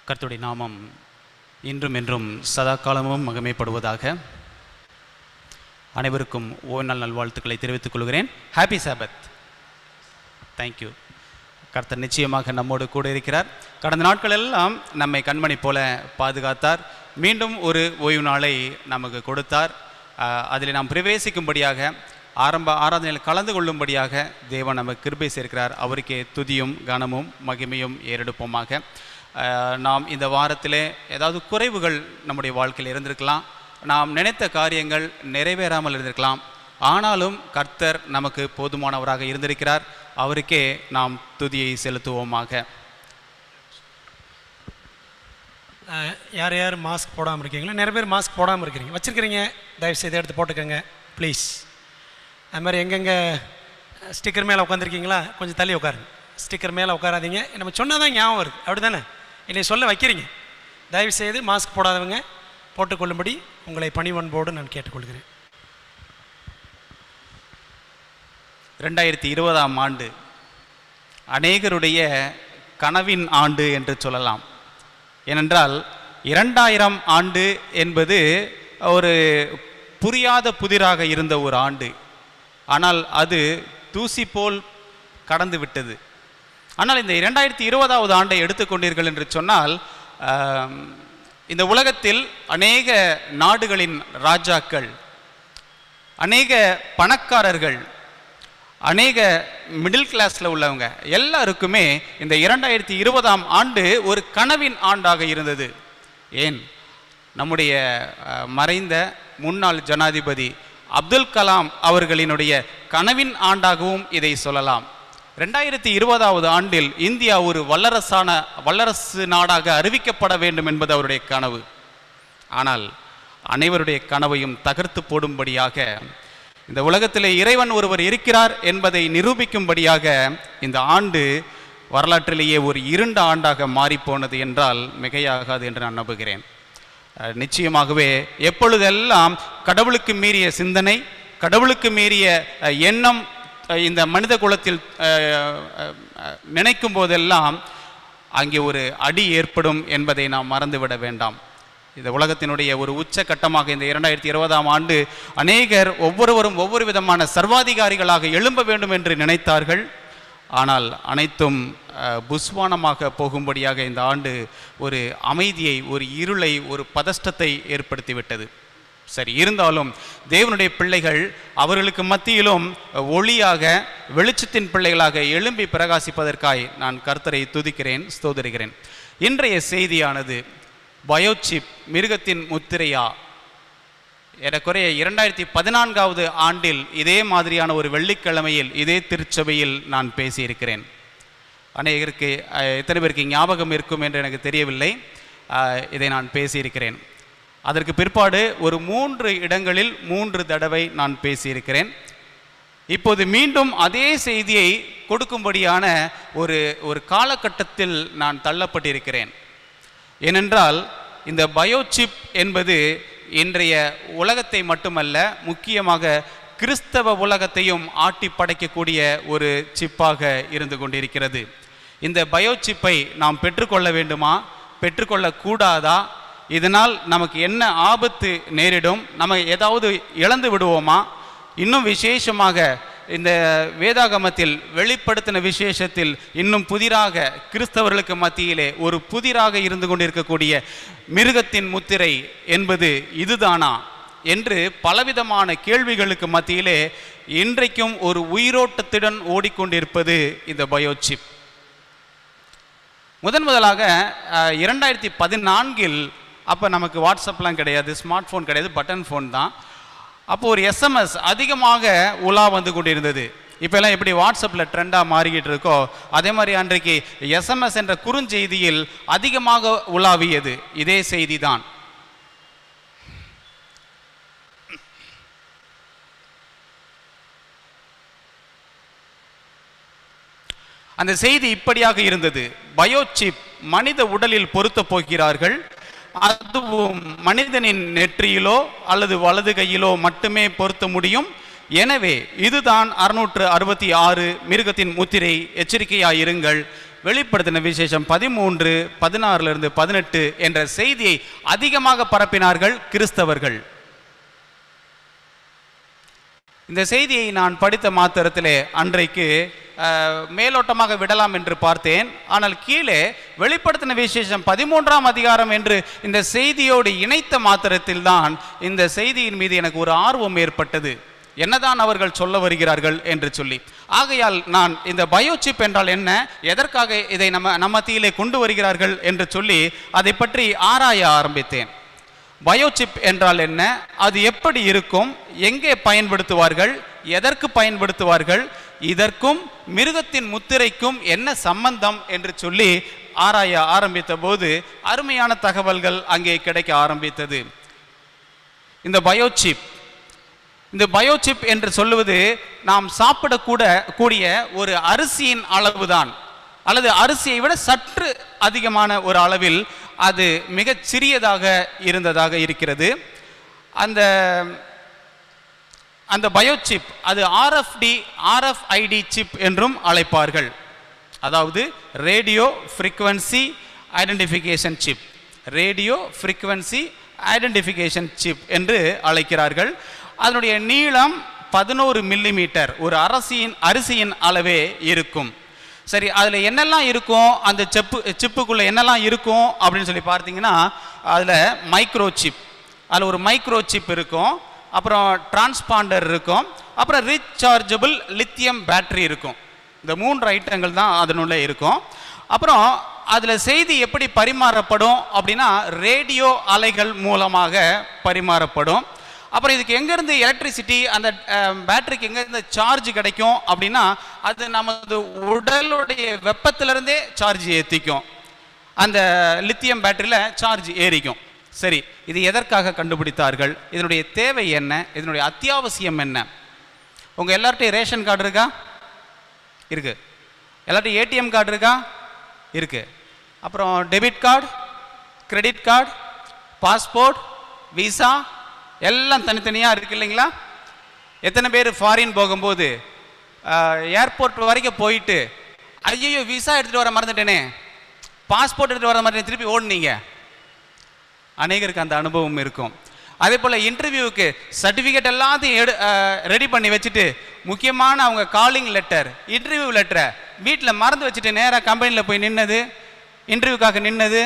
கர்த்தருடைய நாமம் இன்றும் என்றும் சதா காலமும் மகிமைப்படுவதாக அனைவருக்கும் ஓ நாள் நல்வாழ்த்துக்களை தெரிவித்துக் கொள்கிறேன் ஹாப்பி சாபத் தேங்க்யூ கர்த்தர் நிச்சயமாக நம்மோடு கூட இருக்கிறார் கடந்த நாட்கள் எல்லாம் நம்மை கண்மணி போல பாதுகாத்தார் மீண்டும் ஒரு ஓய்வு நாளை நமக்கு கொடுத்தார் அதில் நாம் பிரவேசிக்கும்படியாக ஆரம்ப ஆராதனையில் கலந்து கொள்ளும்படியாக தேவன் நமக்கு கிருபை சேர்க்கிறார் அவருக்கே துதியும் கனமும் மகிமையும் ஏறெடுப்போமாக ஆஹ் நாம் இந்த வாரத்திலே ஏதாவது குறைவுகள் நம்முடைய வாழ்க்கையில் இருந்திருக்கலாம் நாம் நினைத்த காரியங்கள் நிறைவேறாமல் இருந்திருக்கலாம் ஆனாலும் கர்த்தர் நமக்கு போதுமானவராக இருந்திருக்கிறார் அவருக்கே நாம் துதியை செலுத்துவோமாக அஹ், யார் யார் மாஸ்க் போடாமல் இருக்கீங்களோ நிறைய பேர் மாஸ்க் போடாமல் இருக்கிறீங்க வச்சுருக்கிறீங்க தயவு செய்து எடுத்து போட்டுக்கோங்க ப்ளீஸ் அது மாதிரி எங்கெங்கே ஸ்டிக்கர் மேலே உட்காந்துருக்கீங்களா கொஞ்சம் தள்ளி உட்காருங்க ஸ்டிக்கர் மேலே உட்காராதீங்க நம்ம சொன்னால் தான் ஞாபகம் வருது அப்படி தானே என்னை சொல்ல வைக்கிறீங்க தயவு செய்து மாஸ்க் போடாதவங்க போட்டுக்கொள்ளும்படி உங்களை பணிவன்போடு நான் கேட்டுக்கொள்கிறேன் ரெண்டாயிரத்தி இருபதாம் ஆண்டு அநேகருடைய கனவின் ஆண்டு என்று சொல்லலாம் ஏனென்றால் இரண்டாயிரம் ஆண்டு என்பது ஒரு புரியாத புதிராக இருந்த ஒரு ஆண்டு ஆனால் அது தூசி போல் கடந்து விட்டது ஆனால் இந்த இரண்டாயிரத்தி இருபதாவது ஆண்டை எடுத்துக்கொண்டீர்கள் என்று சொன்னால் ஆம், இந்த உலகத்தில் அநேக நாடுகளின் ராஜாக்கள் அநேக பணக்காரர்கள் அநேக மிடில் கிளாஸில் உள்ளவங்க எல்லாருக்குமே இந்த இரண்டாயிரத்தி இருபதாம் ஆண்டு ஒரு கனவின் ஆண்டாக இருந்தது ஏன் நம்முடைய அஹ், மறைந்த முன்னாள் ஜனாதிபதி அப்துல் கலாம் அவர்களினுடைய கனவின் ஆண்டாகவும் இதை சொல்லலாம் ரெண்டாயிரத்தி இருபதாவது ஆண்டில் இந்தியா ஒரு வல்லரசான வல்லரசு நாடாக அறிவிக்கப்பட வேண்டும் என்பது அவருடைய கனவு ஆனால் அனைவருடைய கனவையும் தகர்த்து போடும்படியாக இந்த உலகத்திலே இறைவன் ஒருவர் இருக்கிறார் என்பதை நிரூபிக்கும்படியாக இந்த ஆண்டு வரலாற்றிலேயே ஒரு இருண்ட ஆண்டாக மாறிப்போனது என்றால் மிகையாகாது என்று நான் நம்புகிறேன் அஹ், நிச்சயமாகவே எப்பொழுதெல்லாம் கடவுளுக்கு மீறிய சிந்தனை கடவுளுக்கு மீறிய அஹ், எண்ணம் அஹ், இந்த மனித குலத்தில் அஹ், அஹ், அஹ், நினைக்கும் போதெல்லாம் அங்கே ஒரு அடி ஏற்படும் என்பதை நாம் மறந்துவிட வேண்டாம் இந்த உலகத்தினுடைய ஒரு உச்சகட்டமாக இந்த இரண்டாயிரத்தி இருபதாம் ஆண்டு அநேகர் ஒவ்வொருவரும் ஒவ்வொரு விதமான சர்வாதிகாரிகளாக எழும்ப வேண்டும் என்று நினைத்தார்கள் ஆனால் அனைத்தும் அஹ், புஸ்வானமாக போகும்படியாக இந்த ஆண்டு ஒரு அமைதியை ஒரு இருளை ஒரு பதஷ்டத்தை ஏற்படுத்திவிட்டது சரி இருந்தாலும் தேவனுடைய பிள்ளைகள் அவர்களுக்கு மத்தியிலும் ஒளியாக வெளிச்சத்தின் பிள்ளைகளாக எழும்பி பிரகாசிப்பதற்காய் நான் கர்த்தரை துதிக்கிறேன் ஸ்தோதரிக்கிறேன் இன்றைய செய்தியானது பயோசிப் மிருகத்தின் முத்திரையா ஏறக்குறைய இரண்டாயிரத்தி பதினான்காவது ஆண்டில் இதே மாதிரியான ஒரு வெள்ளிக்கிழமையில் இதே திருச்சபையில் நான் பேசியிருக்கிறேன் அநேகருக்கு அஹ், எத்தனை பேருக்கு ஞாபகம் இருக்கும் என்று எனக்கு தெரியவில்லை அஹ், இதை நான் பேசியிருக்கிறேன் அதற்கு பிற்பாடு ஒரு மூன்று இடங்களில் மூன்று தடவை நான் பேசியிருக்கிறேன் இப்போது மீண்டும் அதே செய்தியை கொடுக்கும்படியான ஒரு ஒரு காலகட்டத்தில் நான் தள்ளப்பட்டிருக்கிறேன் ஏனென்றால் இந்த பயோசிப் என்பது இன்றைய உலகத்தை மட்டுமல்ல முக்கியமாக கிறிஸ்தவ உலகத்தையும் ஆட்டி படைக்கக்கூடிய ஒரு சிப்பாக இருந்து கொண்டிருக்கிறது இந்த பயோசிப்பை நாம் பெற்றுக்கொள்ள வேண்டுமா பெற்றுக்கொள்ள கூடாதா இதனால் நமக்கு என்ன ஆபத்து நேரிடும் நம்ம ஏதாவது இழந்து விடுவோமா இன்னும் விசேஷமாக இந்த வேதாகமத்தில் வெளிப்படுத்தின விசேஷத்தில் இன்னும் புதிராக கிறிஸ்தவர்களுக்கு மத்தியிலே ஒரு புதிராக இருந்து கொண்டிருக்கக்கூடிய மிருகத்தின் முத்திரை என்பது இதுதானா என்று பலவிதமான கேள்விகளுக்கு மத்தியிலே இன்றைக்கும் ஒரு உயிரோட்டத்துடன் ஓடிக்கொண்டிருப்பது இந்த பயோசிப் முதன் முதலாக அஹ், இரண்டாயிரத்தி பதினான்கில் அப்போ நமக்கு வாட்ஸ்அப்லாம் கிடையாது ஸ்மார்ட் ஃபோன் கிடையாது பட்டன் ஃபோன் தான் அப்போ ஒரு எஸ்எம்எஸ் அதிகமாக உலா வந்து கொண்டிருந்தது இப்போல்லாம் எப்படி வாட்ஸ்அப்பில் ட்ரெண்டாக மாறிக்கிட்டு இருக்கோ அதே மாதிரி அன்றைக்கு எஸ்எம்எஸ் என்ற குறுஞ்செய்தியில் அதிகமாக உலாவியது இதே செய்தி தான் அந்த செய்தி இப்படியாக இருந்தது பயோசிப் மனித உடலில் பொருத்தப் போகிறார்கள் அதுவும் மனிதனின் நெற்றியிலோ அல்லது வலது கையிலோ மட்டுமே பொருத்த முடியும் எனவே இதுதான் அறுநூற்று அறுபத்தி ஆறு மிருகத்தின் முத்திரை எச்சரிக்கையாயிருங்கள் வெளிப்படுத்தின விசேஷம் பதிமூன்று பதினாறுலேருந்து பதினெட்டு என்ற செய்தியை அதிகமாக பரப்பினார்கள் கிறிஸ்தவர்கள் இந்த செய்தியை நான் படித்த மாத்திரத்திலே அன்றைக்கு அஹ், மேலோட்டமாக விடலாம் என்று பார்த்தேன் ஆனால் கீழே வெளிப்படுத்தின விசேஷம் பதிமூன்றாம் அதிகாரம் என்று இந்த செய்தியோடு இணைத்த மாத்திரத்தில் தான் இந்த செய்தியின் மீது எனக்கு ஒரு ஆர்வம் ஏற்பட்டது என்னதான் அவர்கள் சொல்ல வருகிறார்கள் என்று சொல்லி ஆகையால் நான் இந்த பயோசிப் என்றால் என்ன எதற்காக இதை நம்ம நம்ம மத்தியிலே கொண்டு வருகிறார்கள் என்று சொல்லி அதை பற்றி ஆராய ஆரம்பித்தேன் பயோசிப் என்றால் என்ன அது எப்படி இருக்கும் எங்கே பயன்படுத்துவார்கள் எதற்கு பயன்படுத்துவார்கள் இதற்கும் மிருகத்தின் முத்திரைக்கும் என்ன சம்பந்தம் என்று சொல்லி ஆராய ஆரம்பித்த போது அருமையான தகவல்கள் அங்கே கிடைக்க ஆரம்பித்தது இந்த பயோசிப் இந்த பயோசிப் என்று சொல்லுவது நாம் சாப்பிடக்கூட கூடிய ஒரு அரிசியின் அளவுதான் அல்லது அரிசியை விட சற்று அதிகமான ஒரு அளவில் அது மிகச் சிறியதாக இருந்ததாக இருக்கிறது அந்த அந்த பயோசிப் அது ஆர்எஃப்டி ஆர்எஃப்ஐடி சிப் என்றும் அழைப்பார்கள் அதாவது radio frequency identification chip radio frequency identification chip என்று அழைக்கிறார்கள் அதனுடைய நீளம் பதினோரு மில்லிமீட்டர் ஒரு அரசியின் அரிசியின் அளவே இருக்கும் சரி அதில் என்னெல்லாம் இருக்கும் அந்த செப்பு சிப்புக்குள்ளே என்னெல்லாம் இருக்கும் அப்படின்னு சொல்லி பார்த்தீங்கன்னா அதில் மைக்ரோ சிப் அதில் ஒரு மைக்ரோ சிப் இருக்கும் அப்புறம் டிரான்ஸ்பாண்டர் இருக்கும் அப்புறம் ரீசார்ஜபிள் லித்தியம் பேட்டரி இருக்கும் இந்த மூன்று ஐட்டங்கள் தான் அதனுள்ளே இருக்கும் அப்புறம் அதில் செய்தி எப்படி பரிமாறப்படும் அப்படின்னா ரேடியோ அலைகள் மூலமாக பரிமாறப்படும் அப்புறம் இதுக்கு எங்கேருந்து எலக்ட்ரிசிட்டி அந்த பேட்டரிக்கு எங்கேருந்து சார்ஜ் கிடைக்கும் அப்படின்னா அது நமது உடலுடைய வெப்பத்திலிருந்தே சார்ஜ் ஏற்றிக்கும் அந்த லித்தியம் பேட்டரியில் சார்ஜ் ஏறிக்கும் சரி இது எதற்காக கண்டுபிடித்தார்கள் இதனுடைய தேவை என்ன இதனுடைய அத்தியாவசியம் என்ன உங்கள் எல்லார்ட்டையும் ரேஷன் கார்டு இருக்கா இருக்கு எல்லார்ட்டையும் ஏடிஎம் கார்டு இருக்கா இருக்கு அப்புறம் debit card credit card passport visa எல்லாம் தனித்தனியாக இருக்கு இல்லைங்களா எத்தனை பேர் ஃபாரின் போகும்போது ஏர்போர்ட் வரைக்கும் போயிட்டு ஐயோ விசா எடுத்துகிட்டு வர மறந்துட்டேனே பாஸ்போர்ட் எடுத்துகிட்டு வர மறந்துட்டேன் திருப்பி ஓடுனீங்க அநேகருக்கு அந்த அனுபவம் இருக்கும் அதே போல் இன்டர்வியூவுக்கு சர்டிஃபிகேட் எல்லாத்தையும் எடு ரெடி பண்ணி வச்சுட்டு முக்கியமான அவங்க காலிங் லெட்டர் இன்டர்வியூ லெட்டரை வீட்டில் மறந்து வச்சுட்டு நேராக கம்பெனியில் போய் நின்னது இன்டர்வியூக்காக நின்னது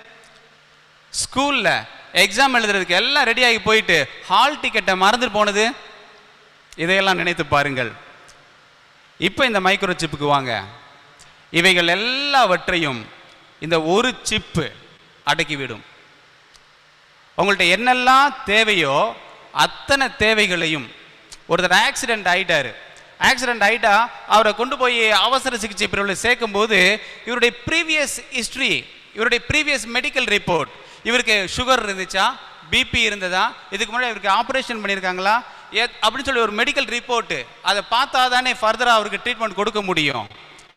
ஸ்கூலில் எக்ஸாம் எழுதுறதுக்கு எல்லாம் ரெடி ஆகி போயிட்டு ஹால் டிக்கெட்டை மறந்துட்டு போனது இதையெல்லாம் நினைத்து பாருங்கள் இப்போ இந்த மைக்ரோ சிப்புக்கு வாங்க இவைகள் எல்லாவற்றையும் இந்த ஒரு சிப்பு அடக்கிவிடும் உங்கள்ட்ட என்னெல்லாம் தேவையோ அத்தனை தேவைகளையும் ஒருத்தர் ஆக்சிடென்ட் ஆயிட்டாரு ஆக்சிடென்ட் ஆயிட்டா அவரை கொண்டு போய் அவசர சிகிச்சை பிரிவில் சேர்க்கும்போது இவருடைய ப்ரீவியஸ் ஹிஸ்ட்ரி இவருடைய ப்ரீவியஸ் மெடிக்கல் ரிப்போர்ட் இவருக்கு சுகர் இருந்துச்சா பிபி இருந்ததா இதுக்கு முன்னாடி இவருக்கு ஆப்ரேஷன் பண்ணியிருக்காங்களா ஏ அப்படின்னு சொல்லி ஒரு மெடிக்கல் ரிப்போர்ட்டு அதை பார்த்தா தானே ஃபர்தராக அவருக்கு ட்ரீட்மெண்ட் கொடுக்க முடியும்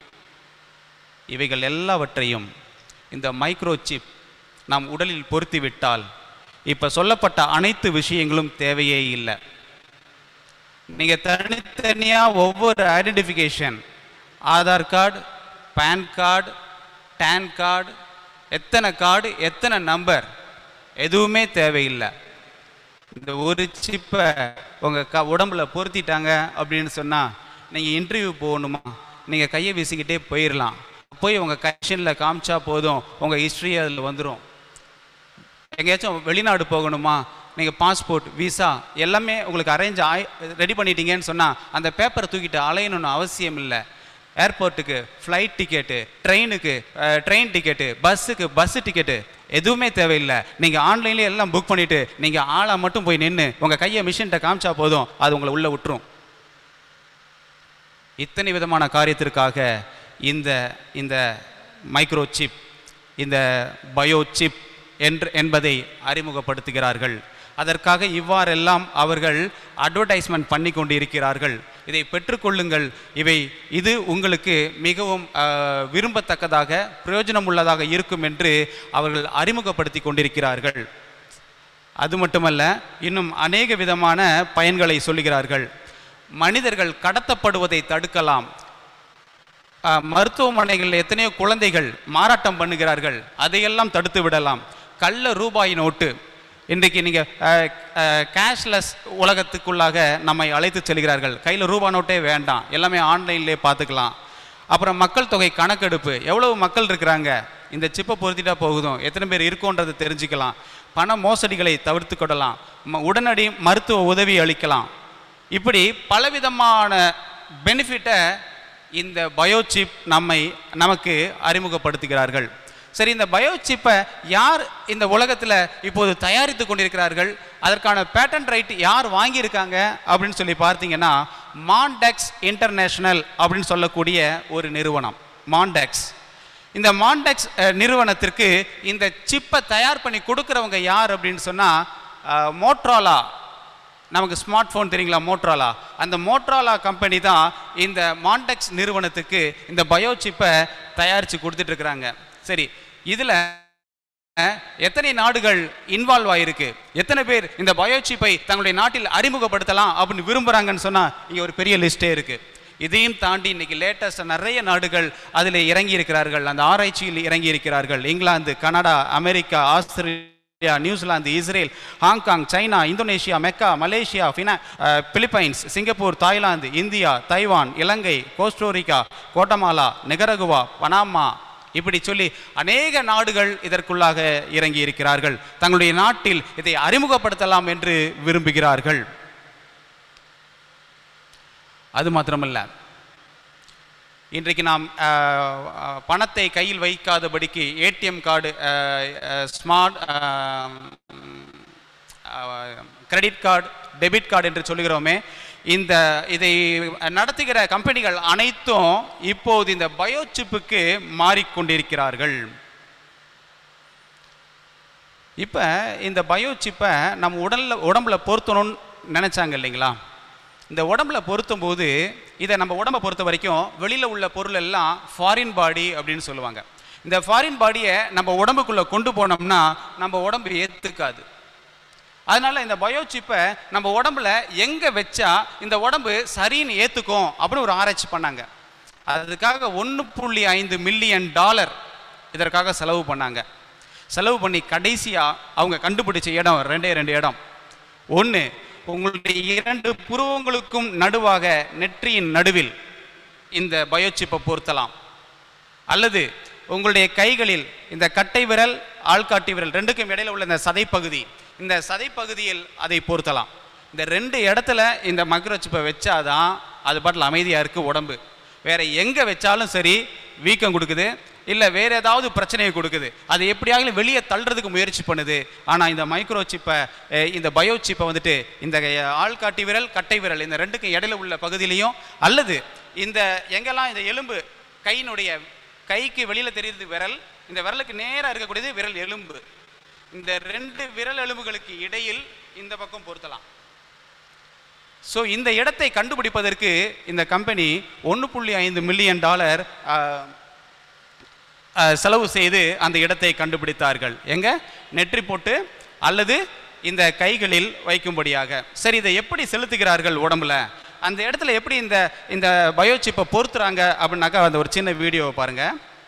இவைகள் எல்லாவற்றையும் இந்த மைக்ரோ சிப் நாம் உடலில் பொருத்தி விட்டால் இப்போ சொல்லப்பட்ட அனைத்து விஷயங்களும் தேவையே இல்லை நீங்கள் தனித்தனியாக ஒவ்வொரு identification Aadhaar card PAN card TAN card எத்தனை கார்டு எத்தனை நம்பர் எதுவுமே தேவையில்லை இந்த ஒரு சிப்பை உங்கள் க உடம்புல பொருத்திட்டாங்க அப்படின்னு சொன்னால் நீங்கள் இன்டர்வியூ போகணுமா நீங்கள் கையை வீசிக்கிட்டே போயிடலாம் போய் உங்கள் கஷனில் காமிச்சா போதும் உங்கள் ஹிஸ்ட்ரி அதில் வந்துடும் எங்கேயாச்சும் வெளிநாடு போகணுமா நீங்கள் பாஸ்போர்ட் விசா எல்லாமே உங்களுக்கு அரேஞ்ச் ஆய் ரெடி பண்ணிட்டீங்கன்னு சொன்னால் அந்த பேப்பரை தூக்கிட்டு அலையணும்னு அவசியம் இல்லை ஏர்போர்ட்டுக்கு ஃப்ளைட் டிக்கெட்டு ட்ரெயினுக்கு ட்ரெயின் டிக்கெட்டு பஸ்ஸுக்கு பஸ் டிக்கெட்டு எதுவுமே தேவையில்லை நீங்கள் ஆன்லைன்லேயே எல்லாம் புக் பண்ணிவிட்டு நீங்கள் ஆளாக மட்டும் போய் நின்று உங்கள் கையை மிஷின்கிட்ட காமிச்சா போதும் அது உங்களை உள்ளே விட்டுரும் இத்தனை விதமான காரியத்திற்காக இந்த இந்த மைக்ரோ சிப் இந்த பயோ சிப் என்று என்பதை அறிமுகப்படுத்துகிறார்கள் அதற்காக இவ்வாறெல்லாம் அவர்கள் அட்வர்டைஸ்மெண்ட் பண்ணி கொண்டு இருக்கிறார்கள் இதை பெற்றுக்கொள்ளுங்கள் இவை இது உங்களுக்கு மிகவும் அஹ், விரும்பத்தக்கதாக பிரயோஜனம் உள்ளதாக இருக்கும் என்று அவர்கள் அறிமுகப்படுத்தி கொண்டிருக்கிறார்கள் அது மட்டுமல்ல இன்னும் அநேக விதமான பயன்களை சொல்லுகிறார்கள் மனிதர்கள் கடத்தப்படுவதை தடுக்கலாம் அஹ், மருத்துவமனைகளில் எத்தனையோ குழந்தைகள் மாறாட்டம் பண்ணுகிறார்கள் அதையெல்லாம் தடுத்து விடலாம் கள்ள ரூபாய் நோட்டு இன்றைக்கு நீங்கள் கேஷ்லெஸ் உலகத்துக்குள்ளாக நம்மை அழைத்து செல்கிறார்கள் கையில் ரூபா நோட்டே வேண்டாம் எல்லாமே ஆன்லைன்லேயே பார்த்துக்கலாம் அப்புறம் மக்கள் தொகை கணக்கெடுப்பு எவ்வளவு மக்கள் இருக்கிறாங்க இந்த சிப்பை பொருத்திட்டா போகுதும் எத்தனை பேர் இருக்கோன்றதை தெரிஞ்சுக்கலாம் பண மோசடிகளை தவிர்த்து கொள்ளலாம் ம- உடனடி மருத்துவ உதவி அளிக்கலாம் இப்படி பலவிதமான பெனிஃபிட்டை இந்த பயோசிப் நம்மை நமக்கு அறிமுகப்படுத்துகிறார்கள் சரி இந்த பயோசிப்பை யார் இந்த உலகத்தில் இப்போது தயாரித்து கொண்டிருக்கிறார்கள் அதற்கான பேட்டன் ரைட் யார் வாங்கியிருக்காங்க அப்படின்னு சொல்லி பார்த்தீங்கன்னா மாண்டெக்ஸ் இன்டர்நேஷனல் அப்படின்னு சொல்லக்கூடிய ஒரு நிறுவனம் மாண்டெக்ஸ் இந்த மாண்டெக்ஸ் அஹ், நிறுவனத்திற்கு இந்த சிப்பை தயார் பண்ணி கொடுக்குறவங்க யார் அப்படின்னு சொன்னால் மோட்ரோலா நமக்கு ஸ்மார்ட் ஃபோன் தெரியுங்களா மோட்ரோலா அந்த மோட்ரோலா கம்பெனி தான் இந்த மாண்டெக்ஸ் நிறுவனத்துக்கு இந்த பயோ சிப்பை தயாரித்து கொடுத்துட்ருக்குறாங்க சரி இதில் எத்தனை நாடுகள் இன்வால்வ் ஆயிருக்கு எத்தனை பேர் இந்த பயோசிப்பை தங்களுடைய நாட்டில் அறிமுகப்படுத்தலாம் அப்படின்னு விரும்புகிறாங்கன்னு சொன்னால் இங்கே ஒரு பெரிய லிஸ்ட்டே இருக்குது இதையும் தாண்டி இன்னைக்கு லேட்டஸ்ட் நிறைய நாடுகள் அதில் இறங்கி இருக்கிறார்கள் அந்த ஆராய்ச்சியில் இறங்கி இருக்கிறார்கள் England Canada America Australia New Zealand Israel Hong Kong China Indonesia Mecca Malaysia ஃபினா அஹ், Philippines Singapore Thailand India Taiwan Ilangai Costa Rica Guatemala Nicaragua Panama இப்படி சொல்லி அநேக நாடுகள் இதற்குள்ளாக இறங்கி இருக்கிறார்கள் தங்களுடைய நாட்டில் இதை அறிமுகப்படுத்தலாம் என்று விரும்புகிறார்கள் அது மாத்திரமல்ல இன்றைக்கு நாம் அஹ், அஹ், பணத்தை கையில் வைக்காதபடிக்கு ATM card smart credit card debit card என்று சொல்லுகிறோமே இந்த இதை நடத்துகிற கம்பெனிகள் அனைத்தும் இப்போது இந்த பயோசிப்புக்கு மாறிக்கொண்டிருக்கிறார்கள் இப்போ இந்த பயோசிப்பை நம்ம உடல்ல உடம்புல பொருத்தணும்னு நினைச்சாங்க இல்லைங்களா இந்த உடம்புல பொருத்தும் போது இதை நம்ம உடம்பை பொறுத்த வரைக்கும் வெளியில் உள்ள பொருள் எல்லாம் ஃபாரின் பாடி அப்படின்னு சொல்லுவாங்க இந்த ஃபாரின் பாடியை நம்ம உடம்புக்குள்ளே கொண்டு போனோம்னா நம்ம உடம்பு ஏற்றுக்காது அதனால இந்த பயோசிப்பை நம்ம உடம்புல எங்கே வச்சா இந்த உடம்பு சரின்னு ஏற்றுக்கும் அப்படின்னு ஒரு ஆராய்ச்சி பண்ணாங்க அதுக்காக ஒன்று புள்ளி ஐந்து மில்லியன் டாலர் இதற்காக செலவு பண்ணாங்க செலவு பண்ணி கடைசியாக அவங்க கண்டுபிடிச்ச இடம் ரெண்டே ரெண்டு இடம் ஒன்று உங்களுடைய இரண்டு புருவங்களுக்கும் நடுவாக நெற்றியின் நடுவில் இந்த பயோசிப்பை பொருத்தலாம் அல்லது உங்களுடைய கைகளில் இந்த கட்டை விரல் ஆள்காட்டி விரல் ரெண்டுக்கும் இடையில உள்ள இந்த சதைப்பகுதி இந்த சதைப்பகுதியில் அதை பொருத்தலாம் இந்த ரெண்டு இடத்துல இந்த மைக்ரோசிப்பை வச்சாதான் அது பாட்டில் அமைதியாக இருக்குது உடம்பு வேற எங்கே வச்சாலும் சரி வீக்கம் கொடுக்குது இல்லை வேற ஏதாவது பிரச்சனையை கொடுக்குது அது எப்படியாவது வெளியே தள்ளுறதுக்கு முயற்சி பண்ணுது ஆனால் இந்த மைக்ரோ சிப்பை இந்த பயோ சிப்பை வந்துட்டு இந்த அஹ், ஆள்காட்டி விரல் கட்டை விரல் இந்த ரெண்டுக்கும் இடையில உள்ள பகுதியிலையும் அல்லது இந்த எங்கெல்லாம் இந்த எலும்பு கையினுடைய கைக்கு வெளியில் தெரியுது விரல் இந்த விரலுக்கு நேராக இருக்கக்கூடியது விரல் எலும்பு இந்த ரெண்டு விரல் எலும்புகளுக்கு இடையில் இந்த பக்கம் பொருத்தலாம் ஸோ இந்த இடத்தை கண்டுபிடிப்பதற்கு இந்த கம்பெனி ஒன்று புள்ளி ஐந்து மில்லியன் டாலர் செலவு செய்து அந்த இடத்தை கண்டுபிடித்தார்கள் எங்க நெற்றி போட்டு அல்லது இந்த கைகளில் வைக்கும்படியாக சரி இதை எப்படி செலுத்துகிறார்கள் உடம்புல அந்த இடத்துல எப்படி இந்த இந்த பயோசிப்பை பொருத்துறாங்க அப்படின்னாக்கா அந்த ஒரு சின்ன வீடியோவை பாருங்க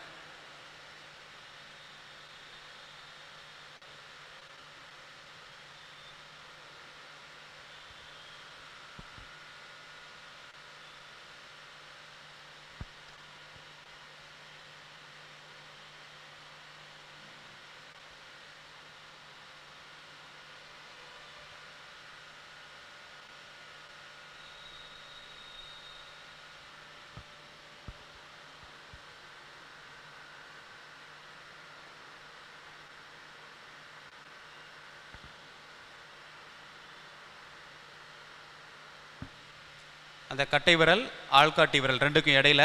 அந்த கட்டை விரல் ஆள்காட்டி விரல் ரெண்டுக்கும் இடையில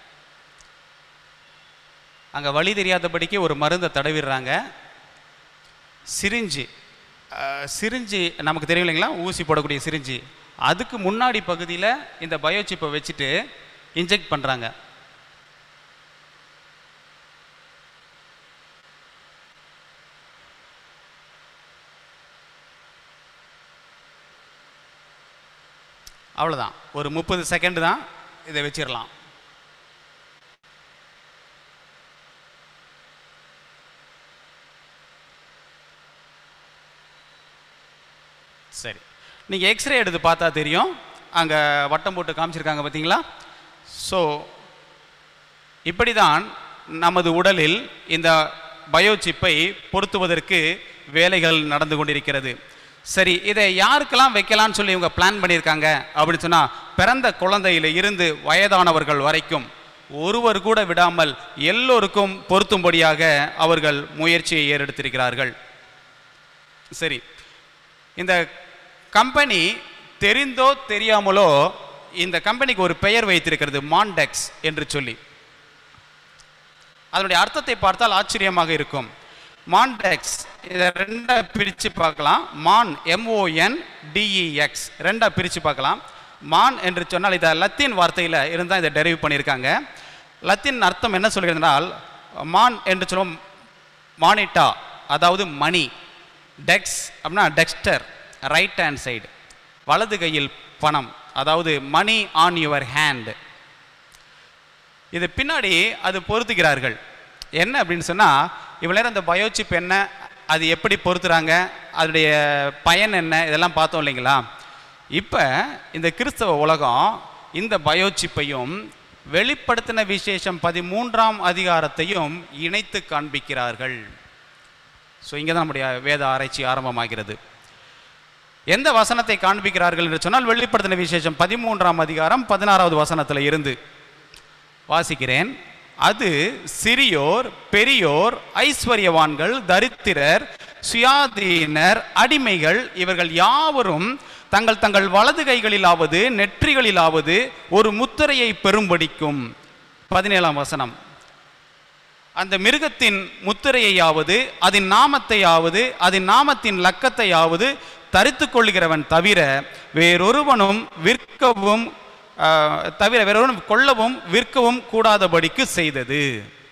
அங்கே வழி தெரியாதபடிக்கு ஒரு மருந்தை தடவிடுறாங்க சிரிஞ்சு அஹ், சிரிஞ்சு நமக்கு தெரியும் இல்லைங்களா ஊசி போடக்கூடிய சிரிஞ்சு அதுக்கு முன்னாடி பகுதியில் இந்த பயோசிப்பை வச்சுட்டு இன்ஜெக்ட் பண்ணுறாங்க அவ்வளோதான் ஒரு முப்பது செகண்ட் தான் இதை வச்சிடலாம் சரி நீங்கள் எக்ஸ்ரே எடுத்து பார்த்தா தெரியும் அங்கே வட்டம் போட்டு காமிச்சிருக்காங்க பார்த்தீங்களா ஸோ இப்படி தான் நமது உடலில் இந்த பயோசிப்பை பொருத்துவதற்கு வேலைகள் நடந்து கொண்டிருக்கிறது சரி இதை யாருக்கெல்லாம் வைக்கலாம்னு சொல்லி இவங்க பிளான் பண்ணியிருக்காங்க அப்படின்னு சொன்னால் பிறந்த குழந்தையில இருந்து வயதானவர்கள் வரைக்கும் ஒருவர் கூட விடாமல் எல்லோருக்கும் பொருத்தும்படியாக அவர்கள் முயற்சியை ஏறெடுத்திருக்கிறார்கள் சரி இந்த கம்பெனி தெரிந்தோ தெரியாமலோ இந்த கம்பெனிக்கு ஒரு பெயர் வைத்திருக்கிறது மான்டெக்ஸ் என்று சொல்லி அதனுடைய அர்த்தத்தை பார்த்தால் ஆச்சரியமாக இருக்கும் மான்டெக்ஸ் இதை ரெண்டா பிரித்து பார்க்கலாம் மான் எம்ஓஎன் டிஇஎக்ஸ் ரெண்டா பிரித்து பார்க்கலாம் மான் என்று சொன்னால் இதை லத்தீன் வார்த்தையில் இருந்தால் இதை டெரைவ் பண்ணியிருக்காங்க லத்தீன் அர்த்தம் என்ன சொல்கிறதுனால் மான் என்று சொல்லுவோம் மானிட்டா அதாவது மணி டெக்ஸ் அப்படின்னா டெக்ஸ்டர் ரைட் ஹேண்ட் சைடு வலது கையில் பணம் அதாவது மணி ஆன் யுவர் ஹேண்ட் இது பின்னாடி அது பொருத்துகிறார்கள் என்ன அப்படின்னு சொன்னால் இவ்வளோ நேரம் இந்த பயோசிப் என்ன அது எப்படி பொருத்துறாங்க அதனுடைய பயன் என்ன இதெல்லாம் பார்த்தோம் இல்லைங்களா இப்போ இந்த கிறிஸ்தவ உலகம் இந்த பயோசிப்பையும் வெளிப்படுத்தின விசேஷம் பதிமூன்றாம் அதிகாரத்தையும் இணைத்து காண்பிக்கிறார்கள் ஸோ இங்கே தான் நம்முடைய வேத ஆராய்ச்சி ஆரம்பமாகிறது எந்த வசனத்தை காண்பிக்கிறார்கள் என்று சொன்னால் வெளிப்படுத்தின விசேஷம் பதிமூன்றாம் அதிகாரம் பதினாறாவது வசனத்தில் இருந்து வாசிக்கிறேன் அது சிறியோர் பெரியோர் ஐஸ்வர்யவான்கள் தரித்திரர் சுயாதீனர் அடிமைகள் இவர்கள் யாவரும் தங்கள் தங்கள் வலது கைகளிலாவது நெற்றிகளிலாவது ஒரு முத்திரையை பெறும்படிக்கும் பதினேழாம் வசனம் அந்த மிருகத்தின் முத்திரையையாவது அதன் நாமத்தையாவது அதன் நாமத்தின் லக்கத்தையாவது தரித்து கொள்கிறவன் தவிர வேறொருவனும் விற்கவும் ஆஹ், தவிர வேறொருவனும் கொல்லவும் விற்கவும் கூடாதபடிக்கு செய்தது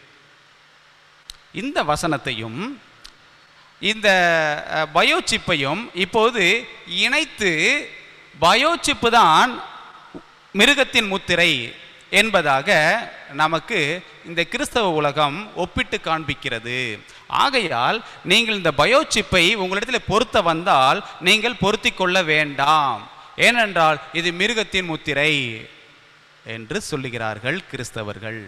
இந்த வசனத்தையும் இந்த அஹ், பயோசிப்பையும் இப்போது இணைத்து பயோசிப்பு தான் மிருகத்தின் முத்திரை என்பதாக நமக்கு இந்த கிறிஸ்தவ உலகம் ஒப்பிட்டு காண்பிக்கிறது ஆகையால் நீங்கள் இந்த பயோசிப்பை உங்களிடத்தில் பொருத்த வந்தால் நீங்கள் பொருத்தி கொள்ள வேண்டாம் ஏனென்றால் இது மிருகத்தின் முத்திரை என்று சொல்லுகிறார்கள் கிறிஸ்தவர்கள்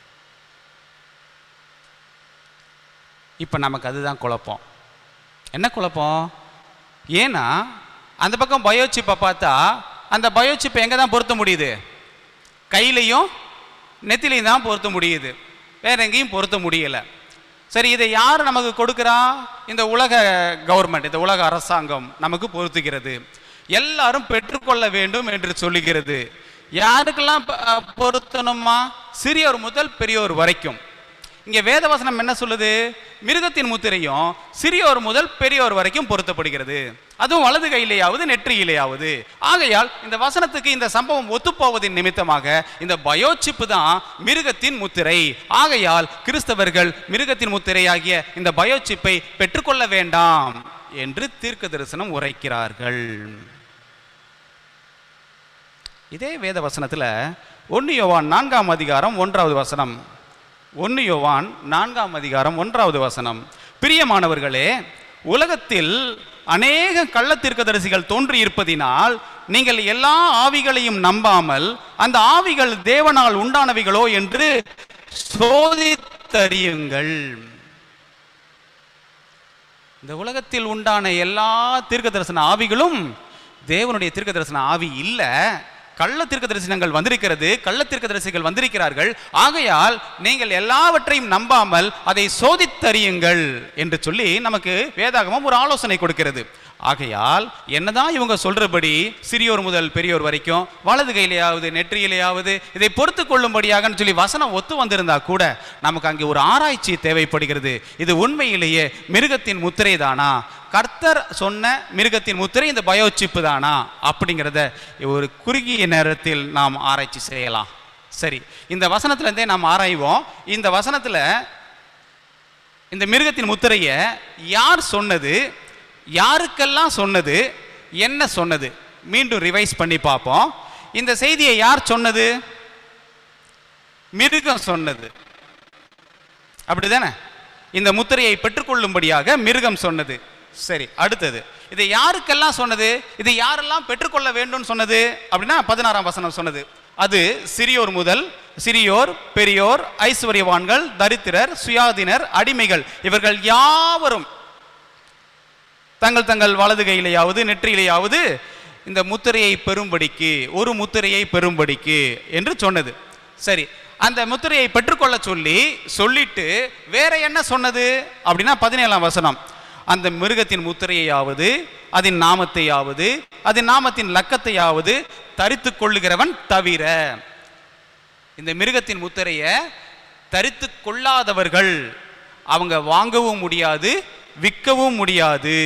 இப்போ நமக்கு அதுதான் குழப்பம் என்ன குழப்பம் ஏன்னா அந்த பக்கம் பயோசிப்பை பார்த்தா அந்த பயோசிப்பை எங்கே தான் பொருத்த முடியுது கையிலையும் நெத்திலையும் தான் பொருத்த முடியுது வேற எங்கேயும் பொருத்த முடியல சரி இதை யார் நமக்கு கொடுக்குறா இந்த உலக கவர்மெண்ட் இந்த உலக அரசாங்கம் நமக்கு பொருத்துகிறது எல்லாரும் பெற்றுக்கொள்ள வேண்டும் என்று சொல்லுகிறது யாருக்கெல்லாம் ப- அஹ் பொருத்தணுமா சிறியோர் முதல் பெரியோர் வரைக்கும் இங்க வேதவசனம் என்ன சொல்லுது மிருகத்தின் முத்திரையும் சிறியோர் முதல் பெரியோர் வரைக்கும் பொருத்தப்படுகிறது அதுவும் வலது கையிலேயாவது நெற்றியிலேயாவது ஆகையால் இந்த வசனத்துக்கு இந்த சம்பவம் ஒத்துப்போவதின் நிமித்தமாக இந்த பயோசிப்பு தான் மிருகத்தின் முத்திரை ஆகையால் கிறிஸ்தவர்கள் மிருகத்தின் முத்திரையாகிய இந்த பயோசிப்பை பெற்றுக்கொள்ள வேண்டாம் என்று தீர்க்க தரிசனம் உரைக்கிறார்கள் இதே வேத வசனத்துல ஒன்று யோவான் நான்காம் அதிகாரம் ஒன்றாவது வசனம் ஒன்று யோவான் நான்காம் அதிகாரம் ஒன்றாவது வசனம் பிரியமானவர்களே உலகத்தில் அநேக கள்ள தீர்க்கதரிசிகள் தோன்றி இருப்பதினால் நீங்கள் எல்லா ஆவிகளையும் நம்பாமல் அந்த ஆவிகள் தேவனால் உண்டானவைகளோ என்று சோதித்தறியுங்கள் இந்த உலகத்தில் உண்டான எல்லா தீர்க்க தரிசன ஆவிகளும் தேவனுடைய தீர்க்க தரிசன ஆவி இல்ல கள்ள தீர்க்க தரிசனங்கள் வந்திருக்கிறது கள்ள தீர்க்க தரிசிகள் வந்திருக்கிறார்கள் ஆகையால் நீங்கள் எல்லாவற்றையும் நம்பாமல் அதை சோதித்தறியுங்கள் என்று சொல்லி நமக்கு வேதாகமம் ஒரு ஆலோசனை கொடுக்கிறது ஆகையால் என்னதான் இவங்க சொல்றபடி சிறியோர் முதல் பெரியோர் வரைக்கும் வலது கையிலேயாவது நெற்றியிலேயாவது இதை பொறுத்து கொள்ளும்படியாகன்னு சொல்லி வசனம் ஒத்து வந்திருந்தா கூட நமக்கு அங்கே ஒரு ஆராய்ச்சி தேவைப்படுகிறது இது உண்மையிலேயே மிருகத்தின் முத்திரை தானா கர்த்தர் சொன்ன மிருகத்தின் முத்திரை இந்த பயோசிப்பு தானா அப்படிங்கிறத ஒரு குறுகிய நேரத்தில் நாம் ஆராய்ச்சி செய்யலாம் சரி இந்த வசனத்துல இருந்தே நாம் ஆராய்வோம் இந்த வசனத்துல இந்த மிருகத்தின் முத்திரையை யார் சொன்னது யாருக்கெல்லாம் சொன்னது என்ன சொன்னது மீண்டும் ரிவைஸ் பண்ணி பார்ப்போம் இந்த செய்தியை யார் சொன்னது மிருகம் சொன்னது அப்படிதானே இந்த முத்திரையை பெற்றுக்கொள்ளும்படியாக மிருகம் சொன்னது சரி அடுத்தது இதை யாருக்கெல்லாம் சொன்னது இதை யாரெல்லாம் பெற்றுக்கொள்ள வேண்டும் சொன்னது அப்படின்னா பதினாறாம் வசனம் சொன்னது அது சிறியோர் முதல் சிறியோர் பெரியோர் ஐஸ்வர்யவான்கள் தரித்திரர் சுயாதீனர் அடிமைகள் இவர்கள் யாவரும் தங்கள் தங்கள் வலது கையிலேயாவது நெற்றியிலேயாவது இந்த முத்திரையை பெறும்படிக்கு ஒரு முத்திரையை பெறும்படிக்கு என்று சொன்னது சரி அந்த முத்திரையை பெற்றுக்கொள்ள சொல்லி சொல்லிட்டு வேற என்ன சொன்னது அப்படின்னா பதினேழாம் வசனம் அந்த மிருகத்தின் முத்திரையாவது அதன் நாமத்தையாவது அதன் நாமத்தின் லக்கத்தையாவது தரித்து கொள்ளுகிறவன் தவிர இந்த மிருகத்தின் முத்திரையை தரித்து கொள்ளாதவர்கள் அவங்க வாங்கவும் முடியாது விற்கவும் முடியாது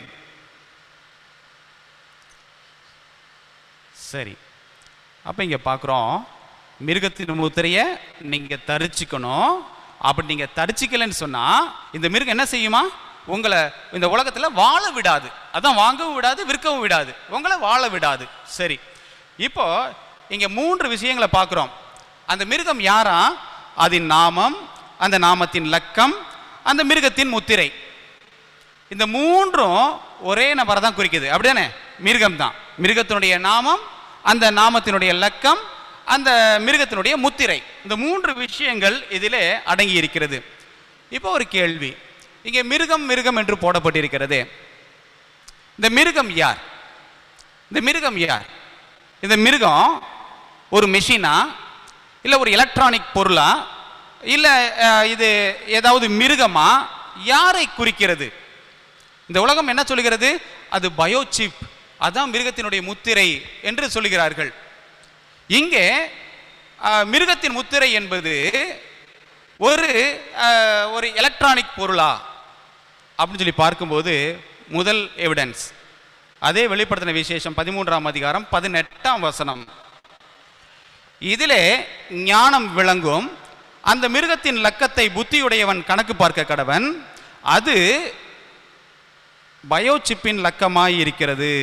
சரி அப்போ இங்கே பார்க்குறோம் மிருகத்தின் முத்திரையை நீங்கள் தரிச்சிக்கணும் அப்படி நீங்கள் தரிச்சிக்கலைன்னு சொன்னால் இந்த மிருகம் என்ன செய்யுமா உங்களை இந்த உலகத்தில் வாழ விடாது அதான் வாங்கவும் விடாது விற்கவும் விடாது உங்களை வாழ விடாது சரி இப்போ இங்கே மூன்று விஷயங்களை பார்க்குறோம் அந்த மிருகம் யாரா அதன் நாமம் அந்த நாமத்தின் லக்கம் அந்த மிருகத்தின் முத்திரை இந்த மூன்றும் ஒரே நபரை தான் குறிக்குது அப்படிதானே மிருகம் தான் மிருகத்தினுடைய நாமம் அந்த நாமத்தினுடைய லக்கம் அந்த மிருகத்தினுடைய முத்திரை இந்த மூன்று விஷயங்கள் இதிலே அடங்கி இருக்கிறது இப்போ ஒரு கேள்வி இங்கே மிருகம் மிருகம் என்று போடப்பட்டிருக்கிறது இந்த மிருகம் யார் இந்த மிருகம் யார் இந்த மிருகம் ஒரு மெஷினா இல்லை ஒரு எலக்ட்ரானிக் பொருளா இல்லை அஹ், இது ஏதாவது மிருகமா யாரை குறிக்கிறது இந்த உலகம் என்ன சொல்லுகிறது அது பயோசிப் அதான் மிருகத்தினுடைய முத்திரை என்று சொல்லுகிறார்கள் இங்கே அஹ், மிருகத்தின் முத்திரை என்பது ஒரு அஹ், ஒரு எலக்ட்ரானிக் பொருளா அப்படின்னு சொல்லி பார்க்கும்போது முதல் எவிடன்ஸ் அதே வெளிப்படுத்தின விசேஷம் பதிமூன்றாம் அதிகாரம் பதினெட்டாம் வசனம் இதிலே ஞானம் விளங்கும் அந்த மிருகத்தின் லக்கத்தை புத்தியுடையவன் கணக்கு பார்க்க கடவன் அது பயோசிப்பின் லக்கமாய் இருக்கிறது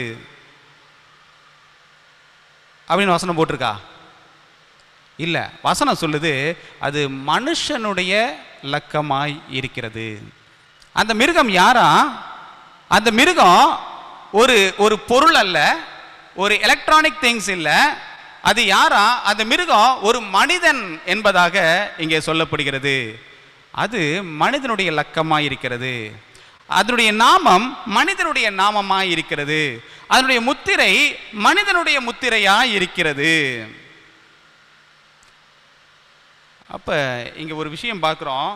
அப்படின்னு வசனம் போட்டிருக்கா இல்ல வசனம் சொல்லுது அது மனுஷனுடைய லக்கமாய் இருக்கிறது அந்த மிருகம் யாரா அந்த மிருகம் ஒரு ஒரு பொருள் அல்ல ஒரு எலக்ட்ரானிக் திங்ஸ் இல்ல அது யாரா அந்த மிருகம் ஒரு மனிதன் என்பதாக இங்கே சொல்லப்படுகிறது அது மனிதனுடைய லக்கமாய் இருக்கிறது அதனுடைய நாமம் மனிதனுடைய நாமமாய் இருக்கிறது அதனுடைய முத்திரை மனிதனுடைய முத்திரையாய் இருக்கிறது அப்ப இங்க ஒரு விஷயம் பார்க்குறோம்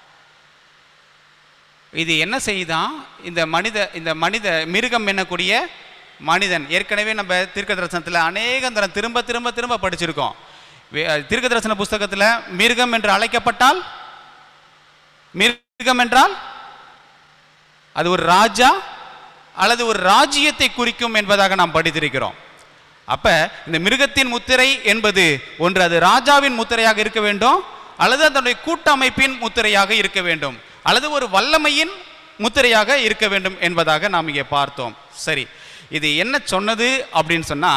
இது என்ன செய்யுதான் இந்த மனித இந்த மனித மிருகம் என்னக்கூடிய மனிதன் ஏற்கனவே நம்ம தீர்க்க தரிசனத்தில் அநேக தரம் திரும்ப திரும்ப திரும்ப படிச்சிருக்கோம் வே- தீர்க்க தரிசன புஸ்தகத்தில் மிருகம் என்று அழைக்கப்பட்டால் மிருகம் என்றால் அது ஒரு ராஜா அல்லது ஒரு ராஜ்யத்தை குறிக்கும் என்பதாக நாம் படித்திருக்கிறோம் அப்ப இந்த மிருகத்தின் முத்திரை என்பது ஒன்று அது ராஜாவின் முத்திரையாக இருக்க வேண்டும் அல்லது அதனுடைய கூட்டமைப்பின் முத்திரையாக இருக்க வேண்டும் அல்லது ஒரு வல்லமையின் முத்திரையாக இருக்க வேண்டும் என்பதாக நாம் இங்கே பார்த்தோம் சரி இது என்ன சொன்னது அப்படின்னு சொன்னா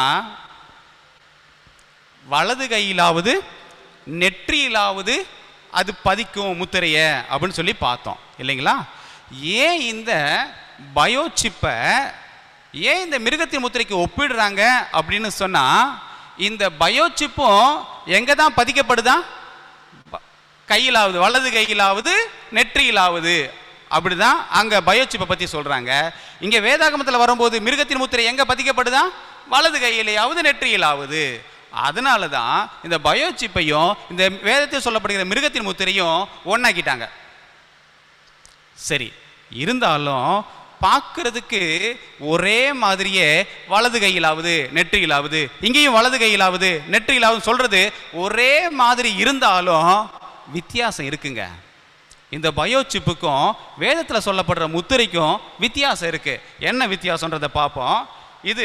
வலது கையிலாவது நெற்றியிலாவது அது பதிக்கும் முத்திரைய அப்படின்னு சொல்லி பார்த்தோம் இல்லைங்களா ஏன் இந்த பயோசிப்பை ஏன் இந்த மிருகத்தின் முத்திரைக்கு ஒப்பிடுறாங்க அப்படின்னு சொன்னா இந்த பயோசிப்பும் எங்க தான் பதிக்கப்படுதா ப- கையிலாவது வலது கையிலாவது நெற்றியிலாவது அப்படிதான் அங்க பயோசிப்பை பத்தி சொல்றாங்க இங்க வேதாகமத்தில் வரும்போது மிருகத்தின் முத்திரை எங்க பதிக்கப்படுதா வலது கையிலேயாவது நெற்றியிலாவது அதனால தான் இந்த பயோசிப்பையும் இந்த வேதத்தில் சொல்லப்படுகிற மிருகத்தின் முத்திரையும் ஒன்னாக்கிட்டாங்க சரி இருந்தாலும் பார்க்கிறதுக்கு ஒரே மாதிரியே வலது கையிலாவது நெற்றியிலாவது இங்கேயும் வலது கையிலாவது நெற்றியிலாவது சொல்றது ஒரே மாதிரி இருந்தாலும் வித்தியாசம் இருக்குங்க இந்த பயோசிப்புக்கும் வேதத்தில் சொல்லப்படுற முத்திரைக்கும் வித்தியாசம் இருக்கு என்ன வித்தியாசன்றதை பார்ப்போம் இது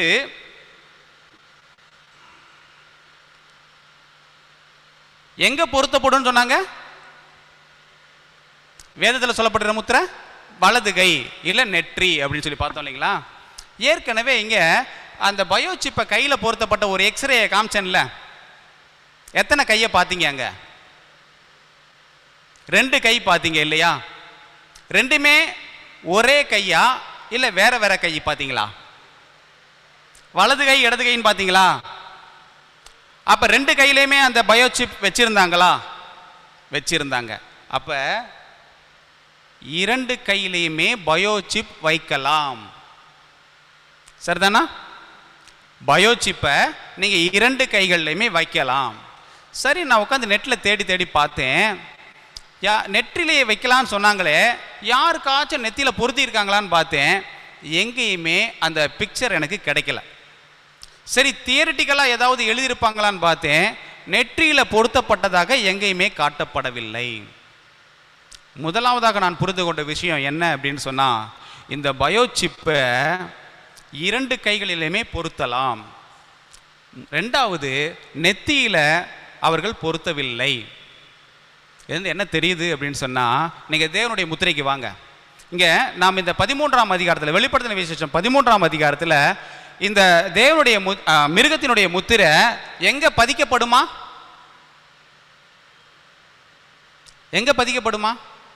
எங்க பொருத்தப்படும் சொன்னாங்க வேதத்தில் சொல்லப்படுற முத்திரை வலது கை இல்லை நெற்றி அப்படின்னு சொல்லி பார்த்தோம் இல்லைங்களா ஏற்கனவே இங்கே அந்த பயோசிப்பை கையில் பொருத்தப்பட்ட ஒரு எக்ஸ்ரேயை காமிச்சேன்ல எத்தனை கையை பார்த்தீங்க அங்க ரெண்டு கை பார்த்தீங்க இல்லையா ரெண்டுமே ஒரே கையா இல்லை வேற வேற கை பார்த்தீங்களா வலது கை இடது கைன்னு பார்த்தீங்களா அப்ப ரெண்டு கையிலையுமே அந்த பயோசிப் வச்சிருந்தாங்களா வச்சிருந்தாங்க அப்ப இரண்டு கையிலையுமே பயோசிப் வைக்கலாம் சரிதானா பயோசிப்பை நீங்க இரண்டு கைகள்லையுமே வைக்கலாம் சரி நான் உட்காந்து நெட்டில் தேடி தேடி பார்த்தேன் யா நெற்றிலேயே வைக்கலாம்னு சொன்னாங்களே யாருக்காச்சும் நெத்தியில் பொருத்தியிருக்காங்களான்னு பார்த்தேன் எங்கேயுமே அந்த பிக்சர் எனக்கு கிடைக்கல சரி தியரிட்டிக்கலாக ஏதாவது எழுதியிருப்பாங்களான்னு பார்த்தேன் நெற்றியில் பொருத்தப்பட்டதாக எங்கேயுமே காட்டப்படவில்லை முதலாவதாக நான் புரிந்து கொண்ட விஷயம் என்ன அப்படின்னு சொன்னால் இந்த பயோசிப்பை இரண்டு கைகளிலுமே பொருத்தலாம் ரெண்டாவது நெத்தியில் அவர்கள் பொருத்தவில்லை இது என்ன தெரியுது அப்படின்னு சொன்னால் நீங்கள் தேவனுடைய முத்திரைக்கு வாங்க இங்கே நாம் இந்த பதிமூன்றாம் அதிகாரத்தில் வெளிப்படுத்தின விசேஷம் பதிமூன்றாம் அதிகாரத்தில் இந்த தேவனுடைய மு ஆ, மிருகத்தினுடைய முத்திரை எங்கே பதிக்கப்படுமா எங்கே பதிக்கப்படுமா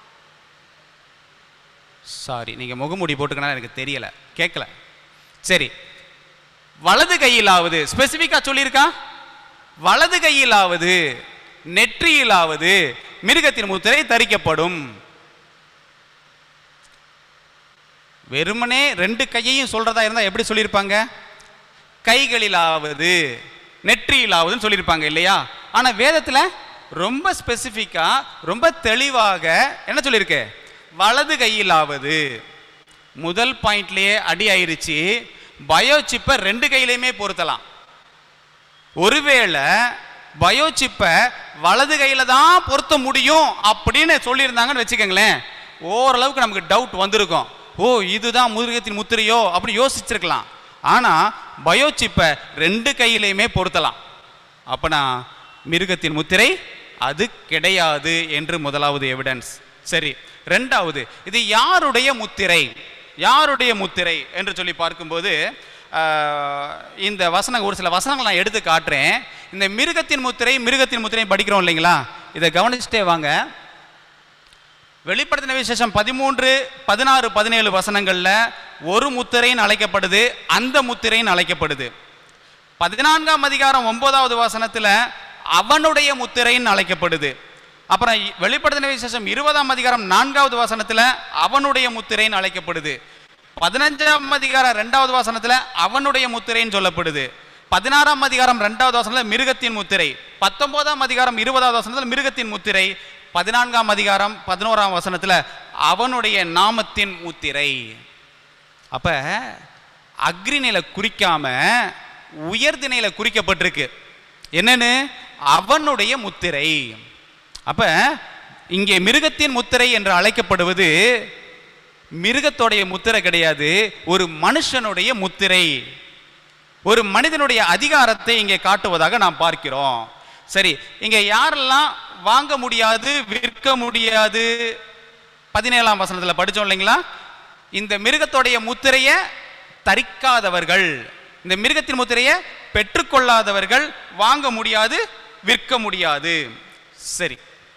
சாரி நீங்கள் முகமூடி போட்டுக்கனா எனக்கு தெரியல கேட்கல சரி வலது கையிலாவது ஸ்பெசிஃபிக்காக சொல்லியிருக்கா வலது கையிலாவது நெற்றியிலாவது மிருகத்தின் முத்திரை தரிக்கப்படும் வெறுமனே ரெண்டு கையையும் சொல்றதா இருந்தா எப்படி சொல்லியிருப்பாங்க கைகளிலாவது நெற்றியிலாவதுன்னு சொல்லியிருப்பாங்க இல்லையா ஆனா வேதத்துல ரொம்ப ஸ்பெசிஃபிக்கா ரொம்ப தெளிவாக என்ன சொல்லியிருக்கு வலது கையிலாவது முதல் பாயிண்ட்லயே அடி ஆயிருச்சு பயோசிப்பை ரெண்டு கையிலையுமே பொருத்தலாம் ஒருவேளை பயோசிப்பை வலது கையில தான் பொருத்த முடியும் அப்படின்னு சொல்லியிருந்தாங்கன்னு வச்சுக்கோங்களேன் ஓரளவுக்கு நமக்கு டவுட் வந்திருக்கும் ஓ இதுதான் முருகத்தின் முத்திரையோ அப்படி யோசிச்சிருக்கலாம் ஆனா பயோசிப்பை ரெண்டு கையிலையுமே பொருத்தலாம் அப்பனா மிருகத்தின் முத்திரை அது கிடையாது என்று முதலாவது எவிடன்ஸ் சரி ரெண்டாவது இது யாருடைய முத்திரை யாருடைய முத்திரை என்று சொல்லி பார்க்கும்போது ஆஹ், இந்த வசனம் ஒரு சில வசனங்கள் நான் எடுத்து காட்டுறேன் இந்த மிருகத்தின் முத்திரை மிருகத்தின் முத்திரை படிக்கிறோம் இல்லைங்களா இதை கவனிச்சுட்டே வாங்க வெளிப்படுத்தின விசேஷம் பதிமூன்று பதினாறு பதினேழு வசனங்கள்ல ஒரு முத்திரைன்னு அழைக்கப்படுது அந்த முத்திரைன்னு அழைக்கப்படுது பதினான்காம் அதிகாரம் ஒன்பதாவது வசனத்துல அவனுடைய முத்திரைன்னு அழைக்கப்படுது அப்புறம் இ- வெளிப்படுத்தின விசேஷம் இருபதாம் அதிகாரம் நான்காவது வசனத்துல அவனுடைய முத்திரைன்னு அழைக்கப்படுது பதினஞ்சாம் அதிகாரம் ரெண்டாவது வசனத்துல அவனுடைய முத்திரைன்னு சொல்லப்படுது பதினாறாம் அதிகாரம் ரெண்டாவது வசனத்துல மிருகத்தின் முத்திரை பத்தொன்பதாம் அதிகாரம் இருபதாவது வசனத்துல மிருகத்தின் முத்திரை பதினான்காம் அதிகாரம் பதினோராம் வசனத்துல அவனுடைய நாமத்தின் முத்திரை அப்ப அக்ரிநில குறிக்காம உயர்திணையில குறிக்கப்பட்டிருக்கு என்னன்னு அவனுடைய முத்திரை அப்ப இங்கே மிருகத்தின் முத்திரை என்று அழைக்கப்படுவது மிருகத்தோடைய முத்திரை கிடையாது ஒரு மனுஷனுடைய முத்திரை ஒரு மனிதனுடைய அதிகாரத்தை இங்கே காட்டுவதாக நாம் பார்க்கிறோம் சரி இங்க யாரெல்லாம் வாங்க முடியாது விற்க முடியாது பதினேழாம் வசனத்துல படிச்சோம் இல்லைங்களா இந்த மிருகத்தோடைய முத்திரையை தரிக்காதவர்கள் இந்த மிருகத்தின் முத்திரையை பெற்றுக்கொள்ளாதவர்கள் வாங்க முடியாது விற்க முடியாது சரி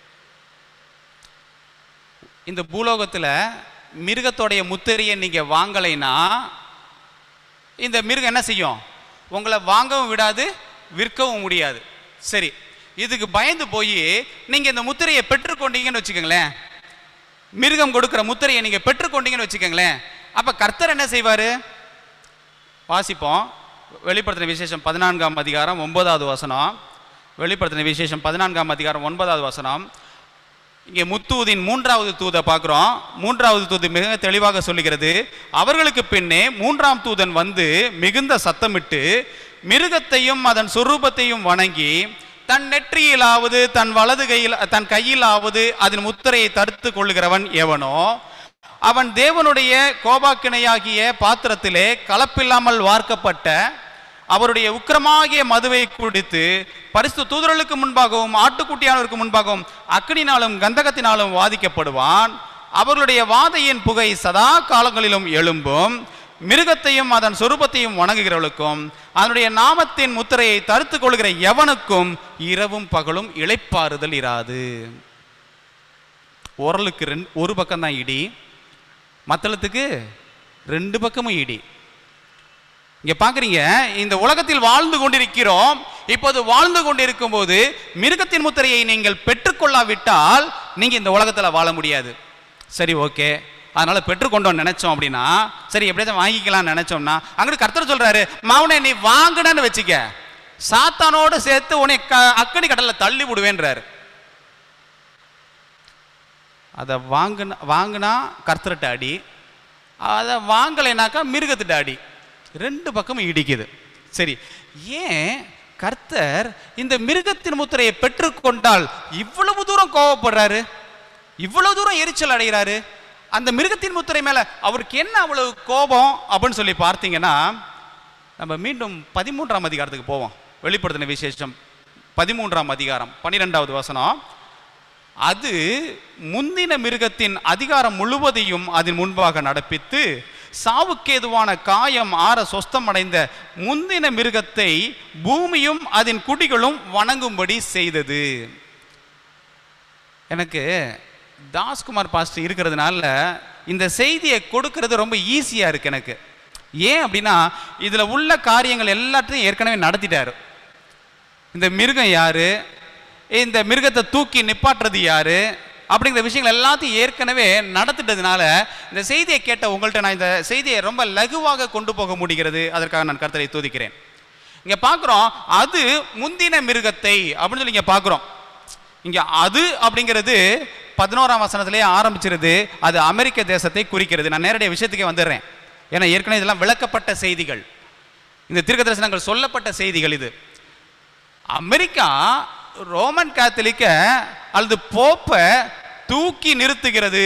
இந்த பூலோகத்துல மிருகத்தோடைய முத்திரையை நீங்க வாங்கலைன்னா இந்த மிருகம் என்ன செய்யும் உங்களை வாங்கவும் விடாது விற்கவும் முடியாது சரி இதுக்கு பயந்து போய் நீங்க இந்த முத்திரையை பெற்றுக்கொண்டீங்கன்னு வச்சுக்கோங்களேன் மிருகம் கொடுக்கிற முத்திரையை நீங்க பெற்றுக்கொண்டீங்கன்னு வச்சுக்கோங்களேன் அப்ப கர்த்தர் என்ன செய்வாரு வாசிப்போம் வெளிப்படுத்தின விசேஷம் பதினான்காம் அதிகாரம் ஒன்பதாவது வசனம் வெளிப்படுத்தின விசேஷம் பதினான்காம் அதிகாரம் ஒன்பதாவது வசனம் இங்கே முத்தூதின் மூன்றாவது தூதை பார்க்குறோம் மூன்றாவது தூது மிக தெளிவாக சொல்லுகிறது அவர்களுக்கு பின்னே மூன்றாம் தூதன் வந்து மிகுந்த சத்தமிட்டு மிருகத்தையும் அதன் சொரூபத்தையும் வணங்கி தன் நெற்றியிலாவது தன் வலது கையில் தன் கையிலாவது அதன் முத்திரையை தடுத்து கொள்ளுகிறவன் எவனோ அவன் தேவனுடைய கோபாக்கினையாகிய பாத்திரத்திலே கலப்பில்லாமல் வார்க்கப்பட்ட அவருடைய உக்கிரமாகிய மதுவை குடித்து பரிசு தூதர்களுக்கு முன்பாகவும் ஆட்டுக்குட்டியானவருக்கு முன்பாகவும் அக்னினாலும் கந்தகத்தினாலும் வாதிக்கப்படுவான் அவர்களுடைய வாதையின் புகை சதா காலங்களிலும் எழும்பும் மிருகத்தையும் அதன் சொரூபத்தையும் வணங்குகிறவர்களுக்கும் அதனுடைய நாமத்தின் முத்திரையை தடுத்து கொள்கிற எவனுக்கும் இரவும் பகலும் இளைப்பாறுதல் இராது உரலுக்கு ரெண்டு ஒரு பக்கம் தான் இடி மத்தளத்துக்கு ரெண்டு பக்கமும் இடி இங்க பாக்குறீங்க இந்த உலகத்தில் வாழ்ந்து கொண்டிருக்கிறோம் இப்போது வாழ்ந்து கொண்டிருக்கும் போது மிருகத்தின் முத்திரையை நீங்கள் பெற்றுக்கொள்ளாவிட்டால் நீங்க இந்த உலகத்துல வாழ முடியாது சரி ஓகே அதனால பெற்றுக்கொண்டோம் நினைச்சோம் அப்படின்னா சரி எப்படியாச்சும் வாங்கிக்கலாம் நினைச்சோம்னா அங்கிட்டு கர்த்தர் சொல்றாரு மாவனே நீ வாங்கினன்னு வச்சுக்க சாத்தானோடு சேர்த்து உன்னை க- அக்கடி கடல்ல தள்ளி விடுவேன்றாரு அதை வாங்கின வாங்கினா கர்த்தர்கிட்ட அடி அதை வாங்கலைனாக்கா மிருகத்திட்ட அடி ரெண்டு பக்கமும் இடிக்குது சரி ஏன் கர்த்தர் இந்த மிருகத்தின் முத்திரையை பெற்றுக்கொண்டால் இவ்வளவு தூரம் கோவப்படுறாரு இவ்வளவு தூரம் எரிச்சல் அடைகிறாரு அந்த மிருகத்தின் முத்திரை மேல அவருக்கு என்ன அவ்வளவு கோபம் அப்படின்னு சொல்லி பார்த்தீங்கன்னா நம்ம மீண்டும் பதிமூன்றாம் அதிகாரத்துக்கு போவோம் வெளிப்படுத்தின விசேஷம் பதிமூன்றாம் அதிகாரம் பன்னிரெண்டாவது வசனம் அது முந்தின மிருகத்தின் அதிகாரம் முழுவதையும் அதன் முன்பாக நடப்பித்து சாவுக்கேதுவான காயம் ஆற சொஸ்தமடைந்த முந்தின மிருகத்தை பூமியும் அதன் குடிகளும் வணங்கும்படி செய்தது எனக்கு தாஸ்குமார் பாஸ்டர் இருக்கிறதுனால இந்த செய்தியை கொடுக்கறது ரொம்ப ஈஸியாக இருக்கு எனக்கு ஏன் அப்படின்னா இதில் உள்ள காரியங்கள் எல்லாத்தையும் ஏற்கனவே நடத்திட்டாரு இந்த மிருகம் யாரு இந்த மிருகத்தை தூக்கி நிப்பாட்டுறது யாரு அப்படிங்கிற விஷயங்கள் எல்லாத்தையும் ஏற்கனவே நடத்திட்டதுனால இந்த செய்தியை கேட்ட உங்கள்கிட்ட நான் இந்த செய்தியை ரொம்ப லகுவாக கொண்டு போக முடிகிறது அதற்காக நான் கருத்தரை தூதிக்கிறேன் இங்க பார்க்குறோம் அது முந்தின மிருகத்தை அப்படின்னு சொல்லி இங்க பார்க்குறோம் இங்க அது அப்படிங்கிறது பதினோராம் வசனத்திலே ஆரம்பிச்சிருது அது அமெரிக்க தேசத்தை குறிக்கிறது நான் நேரடியாக விஷயத்துக்கே வந்துடுறேன் ஏன்னா ஏற்கனவே இதெல்லாம் விளக்கப்பட்ட செய்திகள் இந்த தீர்க்க தரிசனங்கள் சொல்லப்பட்ட செய்திகள் இது அமெரிக்கா ரோமன் காத்தலிக்க அல்லது போப்பை தூக்கி நிறுத்துகிறது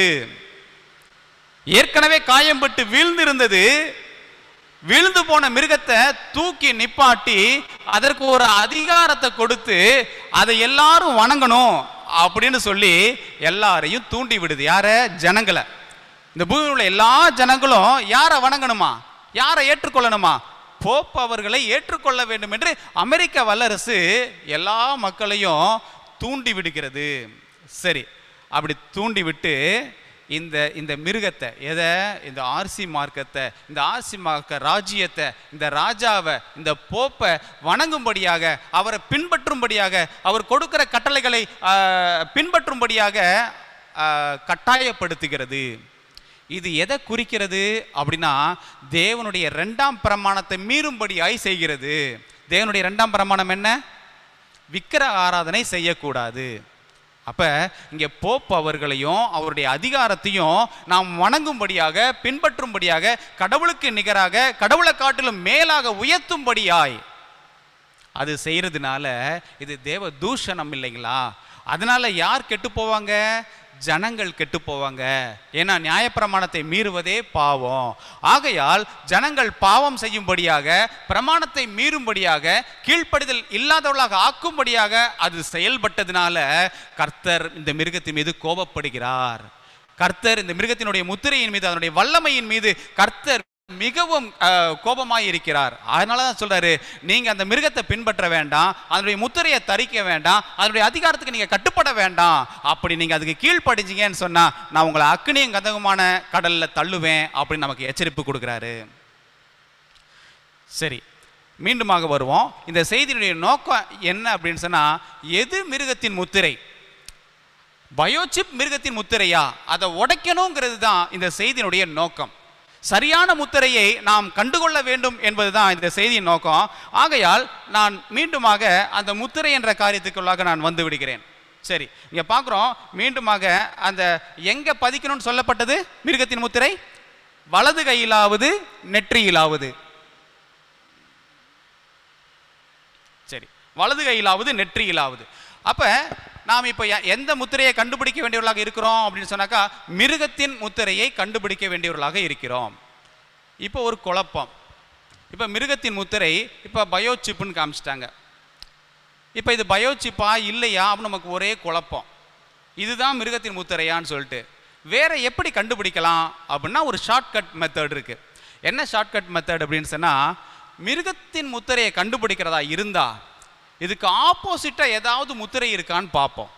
ஏற்கனவே காயம்பட்டு வீழ்ந்திருந்தது விழுந்து போன மிருகத்தை தூக்கி நிப்பாட்டி அதற்கு ஒரு அதிகாரத்தை கொடுத்து அதை எல்லாரும் வணங்கணும் அப்படின்னு சொல்லி எல்லாரையும் தூண்டி விடுது யார ஜனங்களை இந்த பூமியில் உள்ள எல்லா ஜனங்களும் யாரை வணங்கணுமா யாரை ஏற்றுக்கொள்ளணுமா போப் அவர்களை ஏற்றுக்கொள்ள வேண்டும் என்று அமெரிக்க வல்லரசு எல்லா மக்களையும் தூண்டி விடுகிறது சரி அப்படி தூண்டி விட்டு இந்த இந்த மிருகத்தை எதை இந்த ஆர்சி மார்க்கத்தை இந்த ஆர்சி மார்க்க ராஜ்யத்தை இந்த ராஜாவை இந்த போப்பை வணங்கும்படியாக அவரை பின்பற்றும்படியாக அவர் கொடுக்கிற கட்டளைகளை ஆஹ், பின்பற்றும்படியாக ஆஹ், கட்டாயப்படுத்துகிறது இது எதை குறிக்கிறது அப்படின்னா தேவனுடைய ரெண்டாம் பிரமாணத்தை மீறும்படியாய் செய்கிறது தேவனுடைய ரெண்டாம் பிரமாணம் என்ன விக்கிர ஆராதனை செய்யக்கூடாது அப்ப இங்க போப் அவர்களையும் அவருடைய அதிகாரத்தையும் நாம் வணங்கும்படியாக பின்பற்றும்படியாக கடவுளுக்கு நிகராக கடவுளை காட்டிலும் மேலாக உயர்த்தும்படியாய் அது செய்யறதுனால இது தேவ தூஷணம் இல்லைங்களா அதனால யார் கெட்டு போவாங்க ஜனங்கள் கெட்டு போவாங்க ஏன்னா நியாயப்பிரமாணத்தை மீறுவதே பாவம் ஆகையால் ஜனங்கள் பாவம் செய்யும்படியாக பிரமாணத்தை மீறும்படியாக கீழ்ப்படிதல் இல்லாதவர்களாக ஆக்கும்படியாக அது செயல்பட்டதுனால கர்த்தர் இந்த மிருகத்தின் மீது கோபப்படுகிறார் கர்த்தர் இந்த மிருகத்தினுடைய முத்திரையின் மீது அதனுடைய வல்லமையின் மீது கர்த்தர் மிகவும் அஹ், கோபமாய் இருக்கிறார் அதனால தான் சொல்றாரு நீங்க அந்த மிருகத்தை பின்பற்ற வேண்டாம் அதனுடைய முத்திரையை தரிக்க வேண்டாம் அதனுடைய அதிகாரத்துக்கு நீங்க கட்டுப்பட வேண்டாம் அப்படி நீங்க அதுக்கு கீழ்ப்படிஞ்சீங்கன்னு சொன்னா நான் உங்களை அக்னியும் கதகமான கடல்ல தள்ளுவேன் அப்படின்னு நமக்கு எச்சரிப்பு கொடுக்குறாரு சரி மீண்டுமாக வருவோம் இந்த செய்தியினுடைய நோக்கம் என்ன அப்படின்னு சொன்னா எது மிருகத்தின் முத்திரை பயோசிப் மிருகத்தின் முத்திரையா அதை உடைக்கணுங்கிறது தான் இந்த செய்தியினுடைய நோக்கம் சரியான முத்திரையை நாம் கண்டுகொள்ள வேண்டும் என்பதுதான் இந்த செய்தியின் நோக்கம் ஆகையால் நான் மீண்டுமாக அந்த முத்திரை என்ற காரியத்துக்குள்ளாக நான் வந்து விடுகிறேன் சரி இங்க பார்க்குறோம் மீண்டுமாக அந்த எங்க பதிக்கணும்னு சொல்லப்பட்டது மிருகத்தின் முத்திரை வலது கையிலாவது நெற்றியிலாவது சரி வலது கையிலாவது நெற்றியிலாவது அப்ப நாம் இப்போ எ- எந்த முத்திரையை கண்டுபிடிக்க வேண்டியவர்களாக இருக்கிறோம் அப்படின்னு சொன்னாக்கா மிருகத்தின் முத்திரையை கண்டுபிடிக்க வேண்டியவர்களாக இருக்கிறோம் இப்போ ஒரு குழப்பம் இப்போ மிருகத்தின் முத்திரை இப்போ பயோசிப்புன்னு காமிச்சிட்டாங்க இப்போ இது பயோசிப்பா இல்லையா அப்படின்னு நமக்கு ஒரே குழப்பம் இதுதான் மிருகத்தின் முத்திரையான்னு சொல்லிட்டு வேற எப்படி கண்டுபிடிக்கலாம் அப்படின்னா ஒரு ஷார்ட்கட் மெத்தட் இருக்கு என்ன ஷார்ட்கட் மெத்தட் அப்படின்னு சொன்னா மிருகத்தின் முத்திரையை கண்டுபிடிக்கிறதா இருந்தா இதுக்கு ஆப்போசிட்டா ஏதாவது முத்திரை இருக்கான்னு பார்ப்போம்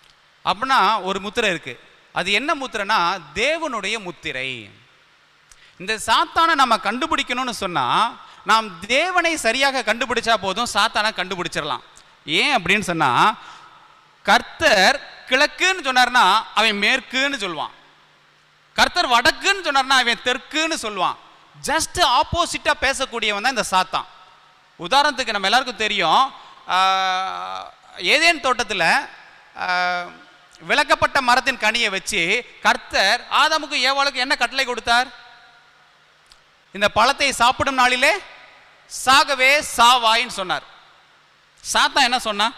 அப்படின்னா ஒரு முத்திரை இருக்கு அது என்ன முத்திரைனா தேவனுடைய முத்திரை இந்த சாத்தானை நம்ம கண்டுபிடிக்கணும்னு சொன்னா நாம் தேவனை சரியாக கண்டுபிடிச்சா போதும் சாத்தானை கண்டுபிடிச்சிடலாம் ஏன் அப்படின்னு சொன்னா கர்த்தர் கிழக்குன்னு சொன்னார்னா அவன் மேற்குன்னு சொல்லுவான் கர்த்தர் வடக்குன்னு சொன்னார்னா அவன் தெற்குன்னு சொல்லுவான் ஜஸ்ட் ஆப்போசிட்டா பேசக்கூடியவன் தான் இந்த சாத்தான் உதாரணத்துக்கு நம்ம எல்லாருக்கும் தெரியும் ஆஹ், ஏதேன் தோட்டத்தில் விளக்கப்பட்ட மரத்தின் கனியை வச்சு கர்த்தர் ஆதாமுக்கு ஏவாளுக்கு என்ன கட்டளை கொடுத்தார் இந்த பழத்தை சாப்பிடும் நாளிலே சாகவே சாவாயின்னு சொன்னார் சாத்தான் என்ன சொன்னா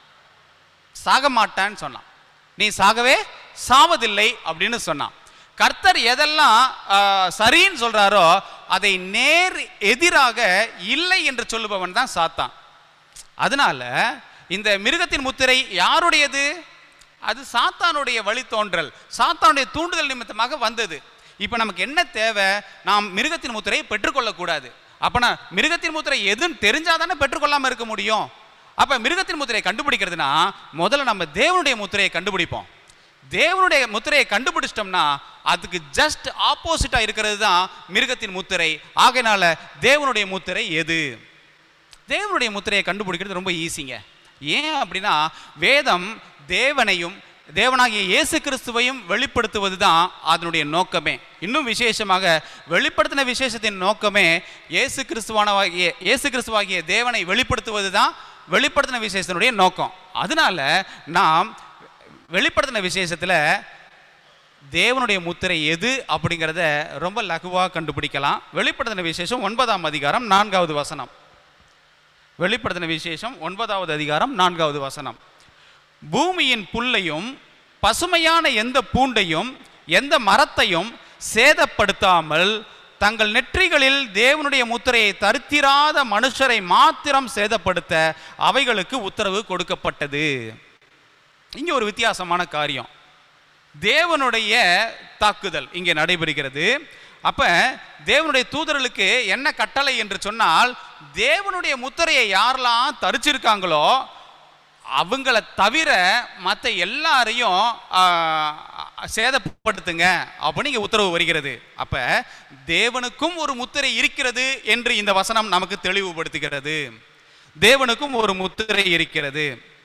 சாக மாட்டான்னு சொன்னான் நீ சாகவே சாவதில்லை அப்படின்னு சொன்னான் கர்த்தர் எதெல்லாம் ஆ, சரின்னு சொல்றாரோ அதை நேர் எதிராக இல்லை என்று சொல்லுபவன் தான் சாத்தான் அதனால இந்த மிருகத்தின் முத்திரை யாருடையது அது சாத்தானுடைய வழித்தோன்றல் சாத்தானுடைய தூண்டுதல் நிமித்தமாக வந்தது இப்போ நமக்கு என்ன தேவை நாம் மிருகத்தின் முத்திரையை பெற்றுக்கொள்ளக்கூடாது அப்பனா மிருகத்தின் முத்திரை எதுன்னு தெரிஞ்சாதானே பெற்றுக்கொள்ளாம இருக்க முடியும் அப்ப மிருகத்தின் முத்திரையை கண்டுபிடிக்கிறதுனா முதல்ல நம்ம தேவனுடைய முத்திரையை கண்டுபிடிப்போம் தேவனுடைய முத்திரையை கண்டுபிடிச்சிட்டோம்னா அதுக்கு ஜஸ்ட் ஆப்போசிட்டா இருக்கிறது தான் மிருகத்தின் முத்திரை ஆகையினால தேவனுடைய முத்திரை எது தேவனுடைய முத்திரையை கண்டுபிடிக்கிறது ரொம்ப ஈஸிங்க ஏன் அப்படின்னா வேதம் தேவனையும் தேவனாகிய இயேசு கிறிஸ்துவையும் வெளிப்படுத்துவது தான் அதனுடைய நோக்கமே இன்னும் விசேஷமாக வெளிப்படுத்தின விசேஷத்தின் நோக்கமே இயேசு கிறிஸ்துவானவாகிய இயேசு கிறிஸ்துவாகிய தேவனை வெளிப்படுத்துவது தான் வெளிப்படுத்தின விசேஷத்தினுடைய நோக்கம் அதனால நாம் வெளிப்படுத்தின விசேஷத்தில் தேவனுடைய முத்திரை எது அப்படிங்கிறத ரொம்ப லகுவாக கண்டுபிடிக்கலாம் வெளிப்படுத்தின விசேஷம் ஒன்பதாம் அதிகாரம் நான்காவது வசனம் வெளிப்படுத்தின விசேஷம் ஒன்பதாவது அதிகாரம் நான்காவது வசனம் பூமியின் புல்லையும் பசுமையான எந்த பூண்டையும் எந்த மரத்தையும் சேதப்படுத்தாமல் தங்கள் நெற்றிகளில் தேவனுடைய முத்திரையை தரித்திராத மனுஷரை மாத்திரம் சேதப்படுத்த அவைகளுக்கு உத்தரவு கொடுக்கப்பட்டது இங்கே ஒரு வித்தியாசமான காரியம் தேவனுடைய தாக்குதல் இங்கே நடைபெறுகிறது அப்ப தேவனுடைய தூதர்களுக்கு என்ன கட்டளை என்று சொன்னால் தேவனுடைய முத்திரையை யாரெல்லாம் தரிச்சிருக்காங்களோ அவங்கள தவிர மற்ற எல்லாரையும் ஆ, சேதப்படுத்துங்க அப்படின்னு இங்க உத்தரவு வருகிறது அப்ப தேவனுக்கும் ஒரு முத்திரை இருக்கிறது என்று இந்த வசனம் நமக்கு தெளிவுபடுத்துகிறது தேவனுக்கும் ஒரு முத்திரை இருக்கிறது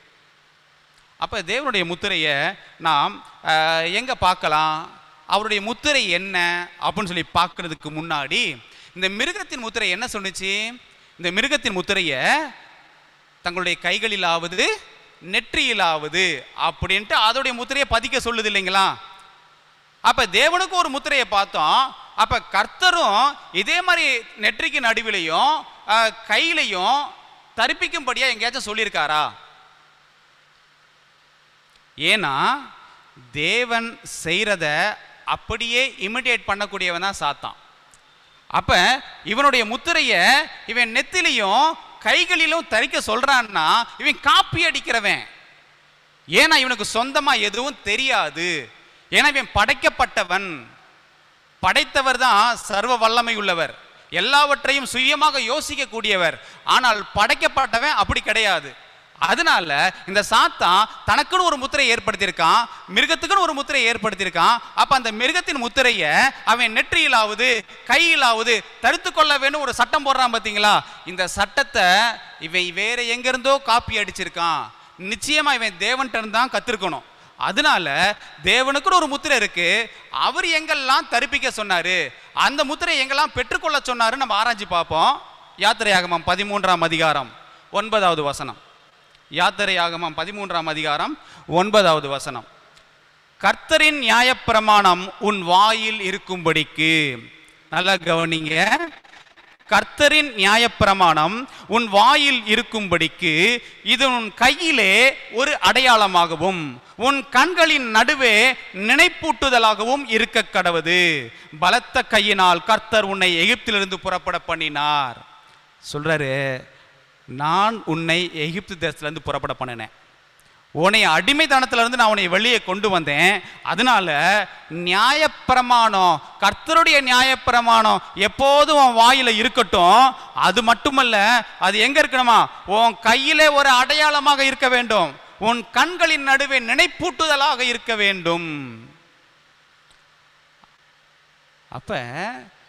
அப்ப தேவனுடைய முத்திரையை நாம் அஹ், எங்க பார்க்கலாம் அவருடைய முத்திரை என்ன அப்படின்னு சொல்லி பார்க்கறதுக்கு முன்னாடி இந்த மிருகத்தின் முத்திரை என்ன சொன்னுச்சு இந்த மிருகத்தின் முத்திரையை தங்களுடைய கைகளிலாவது நெற்றியிலாவது அப்படின்ட்டு அதோடைய முத்திரையை பதிக்க சொல்லுது இல்லைங்களா அப்ப தேவனுக்கு ஒரு முத்திரையை பார்த்தோம் அப்ப கர்த்தரும் இதே மாதிரி நெற்றிக்கு நடுவிலையும் அஹ், கையிலையும் தரிப்பிக்கும்படியா எங்கேயாச்சும் சொல்லியிருக்காரா ஏன்னா தேவன் செய்கிறத அப்படியே இமிடியேட் பண்ணக்கூடியவன் தான் சாத்தான் அப்ப இவனுடைய முத்திரைய இவன் நெத்திலையும் கைகளிலும் தரிக்க சொல்றான்னா இவன் காப்பி அடிக்கிறவன் ஏன்னா இவனுக்கு சொந்தமா எதுவும் தெரியாது ஏன்னா இவன் படைக்கப்பட்டவன் படைத்தவர் தான் சர்வ வல்லமை உள்ளவர் எல்லாவற்றையும் சுயமாக யோசிக்கக்கூடியவர் ஆனால் படைக்கப்பட்டவன் அப்படி கிடையாது அதனால இந்த சாத்தான் தனக்குன்னு ஒரு முத்திரை ஏற்படுத்தியிருக்கான் மிருகத்துக்குன்னு ஒரு முத்திரை ஏற்படுத்தியிருக்கான் அப்ப அந்த மிருகத்தின் முத்திரைய அவன் நெற்றியிலாவது கையிலாவது தடுத்து கொள்ள வேணும் ஒரு சட்டம் போடுறான் பாத்தீங்களா இந்த சட்டத்தை இவன் வேற எங்க இருந்தோ காப்பி அடிச்சிருக்கான் நிச்சயமா இவன் தேவன்கிட்ட தான் கத்திருக்கணும் அதனால தேவனுக்குன்னு ஒரு முத்திரை இருக்கு அவர் எங்கெல்லாம் தரிப்பிக்க சொன்னாரு அந்த முத்திரை எங்கெல்லாம் பெற்றுக்கொள்ள சொன்னாரு நம்ம ஆராய்ச்சி பார்ப்போம் யாத்திரையாகமம் பதிமூன்றாம் அதிகாரம் ஒன்பதாவது வசனம் யாத்திரையாகமம் பதிமூன்றாம் அதிகாரம் ஒன்பதாவது வசனம் கர்த்தரின் நியாயப்பிரமாணம் உன் வாயில் இருக்கும்படிக்கு நல்லா கவனிங்க கர்த்தரின் நியாயப்பிரமாணம் உன் வாயில் இருக்கும்படிக்கு இது உன் கையிலே ஒரு அடையாளமாகவும் உன் கண்களின் நடுவே நினைப்பூட்டுதலாகவும் இருக்க கடவது பலத்த கையினால் கர்த்தர் உன்னை எகிப்திலிருந்து புறப்பட பண்ணினார் சொல்றாரு நான் உன்னை எகிப்து தேசத்திலிருந்து புறப்பட பண்ணினேன் உன்னை அடிமைத்தனத்துல இருந்து நான் உன்னை வெளியே கொண்டு வந்தேன் அதனால நியாயப்பிரமாணம் கர்த்தருடைய நியாயப்பிரமாணம் எப்போதும் உன் வாயில இருக்கட்டும் அது மட்டுமல்ல அது எங்க இருக்கணுமா உன் கையிலே ஒரு அடையாளமாக இருக்க வேண்டும் உன் கண்களின் நடுவே நினைப்பூட்டுதலாக இருக்க வேண்டும் அப்ப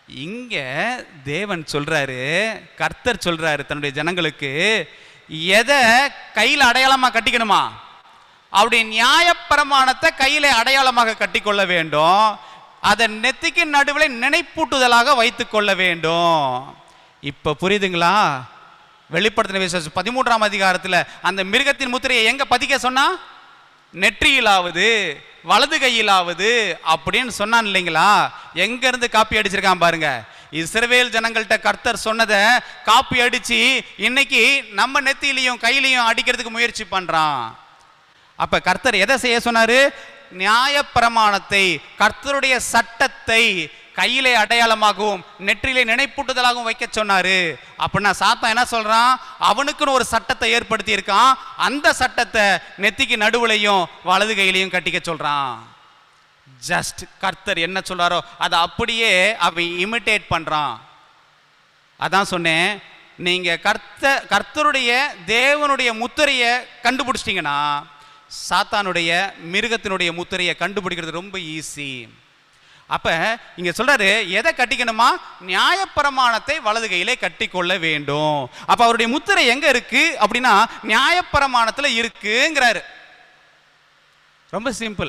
இங்க தேவன் சொல்றாரு கர்த்தர் சொல்றாரு தன்னுடைய ஜனங்களுக்கு எதை கையில் அடையாளமா கட்டிக்கணுமா அவருடைய நியாயப்பிரமாணத்தை கையில அடையாளமாக கட்டிக்கொள்ள வேண்டும் அதை நெத்திக்கு நடுவில் நினைப்பூட்டுதலாக வைத்துக் கொள்ள வேண்டும் இப்ப புரியுதுங்களா வெளிப்படுத்தின விசேஷம் பதிமூன்றாம் அதிகாரத்துல அந்த மிருகத்தின் முத்திரையை எங்க பதிக்க சொன்னா நெற்றியிலாவது வலது கையிலாவது அப்படின்னு சொன்னான் இல்லைங்களா எங்க இருந்து காப்பி அடிச்சிருக்கான் பாருங்க இஸ்ரவேல் ஜனங்கள்ட்ட கர்த்தர் சொன்னதை காப்பி அடிச்சு இன்னைக்கு நம்ம நெத்தியிலையும் கையிலையும் அடிக்கிறதுக்கு முயற்சி பண்றான் அப்ப கர்த்தர் எதை செய்ய சொன்னாரு நியாயப்பிரமாணத்தை கர்த்தருடைய சட்டத்தை கையிலே அடையாளமாகவும் நெற்றிலே நினைப்பூட்டுதலாகவும் வைக்க சொன்னாரு அப்படின்னா சாத்தான் என்ன சொல்றான் அவனுக்குன்னு ஒரு சட்டத்தை ஏற்படுத்தி இருக்கான் அந்த சட்டத்தை நெத்திக்கு நடுவுலையும் வலது கையிலையும் கட்டிக்க சொல்றான் ஜஸ்ட் கர்த்தர் என்ன சொல்றாரோ அதை அப்படியே அவன் இமிட்டேட் பண்றான் அதான் சொன்னேன் நீங்க கர்த்த கர்த்தருடைய தேவனுடைய முத்திரையை கண்டுபிடிச்சிட்டீங்கன்னா சாத்தானுடைய மிருகத்தினுடைய முத்திரையை கண்டுபிடிக்கிறது ரொம்ப ஈஸி அப்ப இங்க சொல்றாரு எதை கட்டிக்கணுமா நியாயப்பிரமாணத்தை வலது கையிலே கட்டிக்கொள்ள வேண்டும் அப்ப அவருடைய முத்திரை எங்க இருக்கு அப்படின்னா நியாயப்பிரமாணத்துல இருக்குங்கிறாரு ரொம்ப சிம்பிள்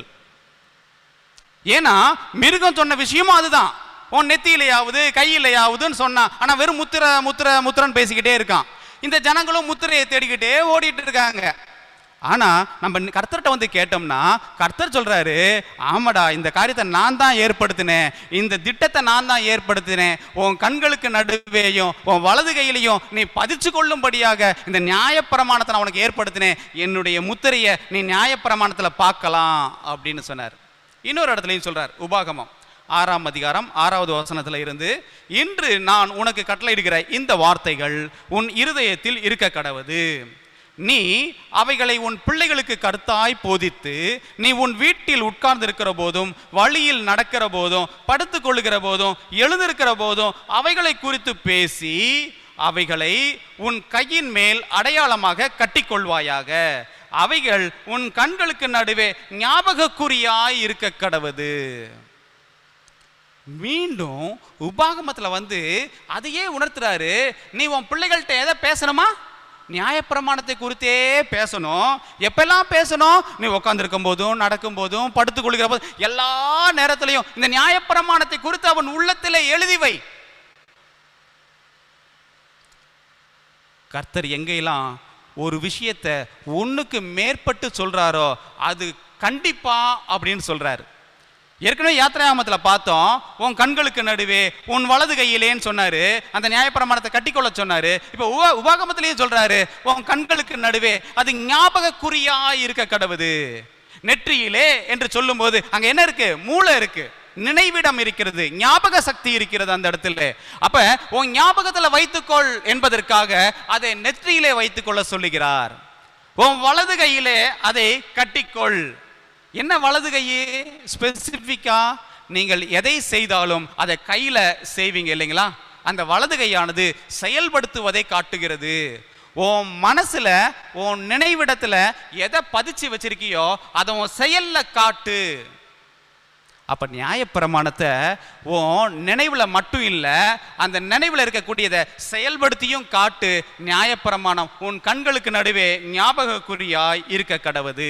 ஏன்னா மிருகம் சொன்ன விஷயமும் அதுதான் உன் நெத்தியிலையாவது கையிலையாவதுன்னு சொன்னான் ஆனா வெறும் முத்திர முத்திர முத்திரன்னு பேசிக்கிட்டே இருக்கான் இந்த ஜனங்களும் முத்திரையை தேடிக்கிட்டே ஓடிட்டு இருக்காங்க ஆனா நம்ம கர்த்தர்கிட்ட வந்து கேட்டோம்னா கர்த்தர் சொல்றாரு ஆமாடா இந்த காரியத்தை நான் தான் ஏற்படுத்தினேன் இந்த திட்டத்தை நான் தான் ஏற்படுத்தினேன் உன் கண்களுக்கு நடுவேயும் உன் வலது கையிலையும் நீ பதிச்சு கொள்ளும்படியாக இந்த நியாயப்பிரமாணத்தை நான் உனக்கு ஏற்படுத்தினேன் என்னுடைய முத்திரையை நீ நியாயப்பிரமாணத்துல பார்க்கலாம் அப்படின்னு சொன்னார் இன்னொரு இடத்துலையும் சொல்றார் உபாகமம் ஆறாம் அதிகாரம் ஆறாவது வசனத்துல இருந்து இன்று நான் உனக்கு கட்டளையிடுகிற இந்த வார்த்தைகள் உன் இருதயத்தில் இருக்க கடவது நீ அவைகளை உன் பிள்ளைகளுக்கு கருத்தாய் போதித்து நீ உன் வீட்டில் உட்கார்ந்து இருக்கிற போதும் வழியில் நடக்கிற போதும் படுத்துக் கொள்ளுகிற போதும் எழுந்திருக்கிற போதும் அவைகளை குறித்து பேசி அவைகளை உன் கையின் மேல் அடையாளமாக கட்டிக்கொள்வாயாக அவைகள் உன் கண்களுக்கு நடுவே ஞாபகக்குறியாய் இருக்க கடவது மீண்டும் உபாகமத்துல வந்து அதையே உணர்த்துறாரு நீ உன் பிள்ளைகள்கிட்ட எதை பேசணுமா நியாயப்பிரமாணத்தை குறித்தே பேசணும் எப்பெல்லாம் பேசணும் நீ உட்காந்துருக்கும் போதும் நடக்கும் போதும் படுத்துக் கொள்கிற போதும் எல்லா நேரத்திலையும் இந்த நியாயப்பிரமாணத்தை குறித்து அவன் உள்ளத்திலே எழுதி வை கர்த்தர் எங்கெல்லாம் ஒரு விஷயத்தை ஒண்ணுக்கு மேற்பட்டு சொல்றாரோ அது கண்டிப்பா அப்படின்னு சொல்றாரு ஏற்கனவே யாத்திராமத்தில் பார்த்தோம் உன் கண்களுக்கு நடுவே உன் வலது கையிலேன்னு சொன்னாரு அந்த நியாயப்பிரமாணத்தை கட்டிக்கொள்ள சொன்னாரு இப்போ உப உபாகமத்திலேயே சொல்றாரு உன் கண்களுக்கு நடுவே அது ஞாபக குறியா இருக்க கடவுது நெற்றியிலே என்று சொல்லும்போது அங்க என்ன இருக்கு மூளை இருக்கு நினைவிடம் இருக்கிறது ஞாபக சக்தி இருக்கிறது அந்த இடத்துல அப்ப உன் ஞாபகத்துல வைத்துக்கொள் என்பதற்காக அதை நெற்றியிலே வைத்துக்கொள்ள சொல்லுகிறார் உன் வலது கையிலே அதை கட்டிக்கொள் என்ன வலது கையே ஸ்பெசிஃபிக்கா நீங்கள் எதை செய்தாலும் அதை கையில செய்வீங்க இல்லைங்களா அந்த வலது கையானது செயல்படுத்துவதை காட்டுகிறது உன் மனசுல உன் நினைவிடத்துல எதை பதிச்சு வச்சிருக்கியோ அதை உன் செயல்ல காட்டு அப்ப நியாயப்பிரமாணத்தை உன் நினைவுல மட்டும் இல்ல அந்த நினைவுல இருக்கக்கூடியதை செயல்படுத்தியும் காட்டு நியாயப்பிரமாணம் உன் கண்களுக்கு நடுவே ஞாபக குறியாய் இருக்க கடவுது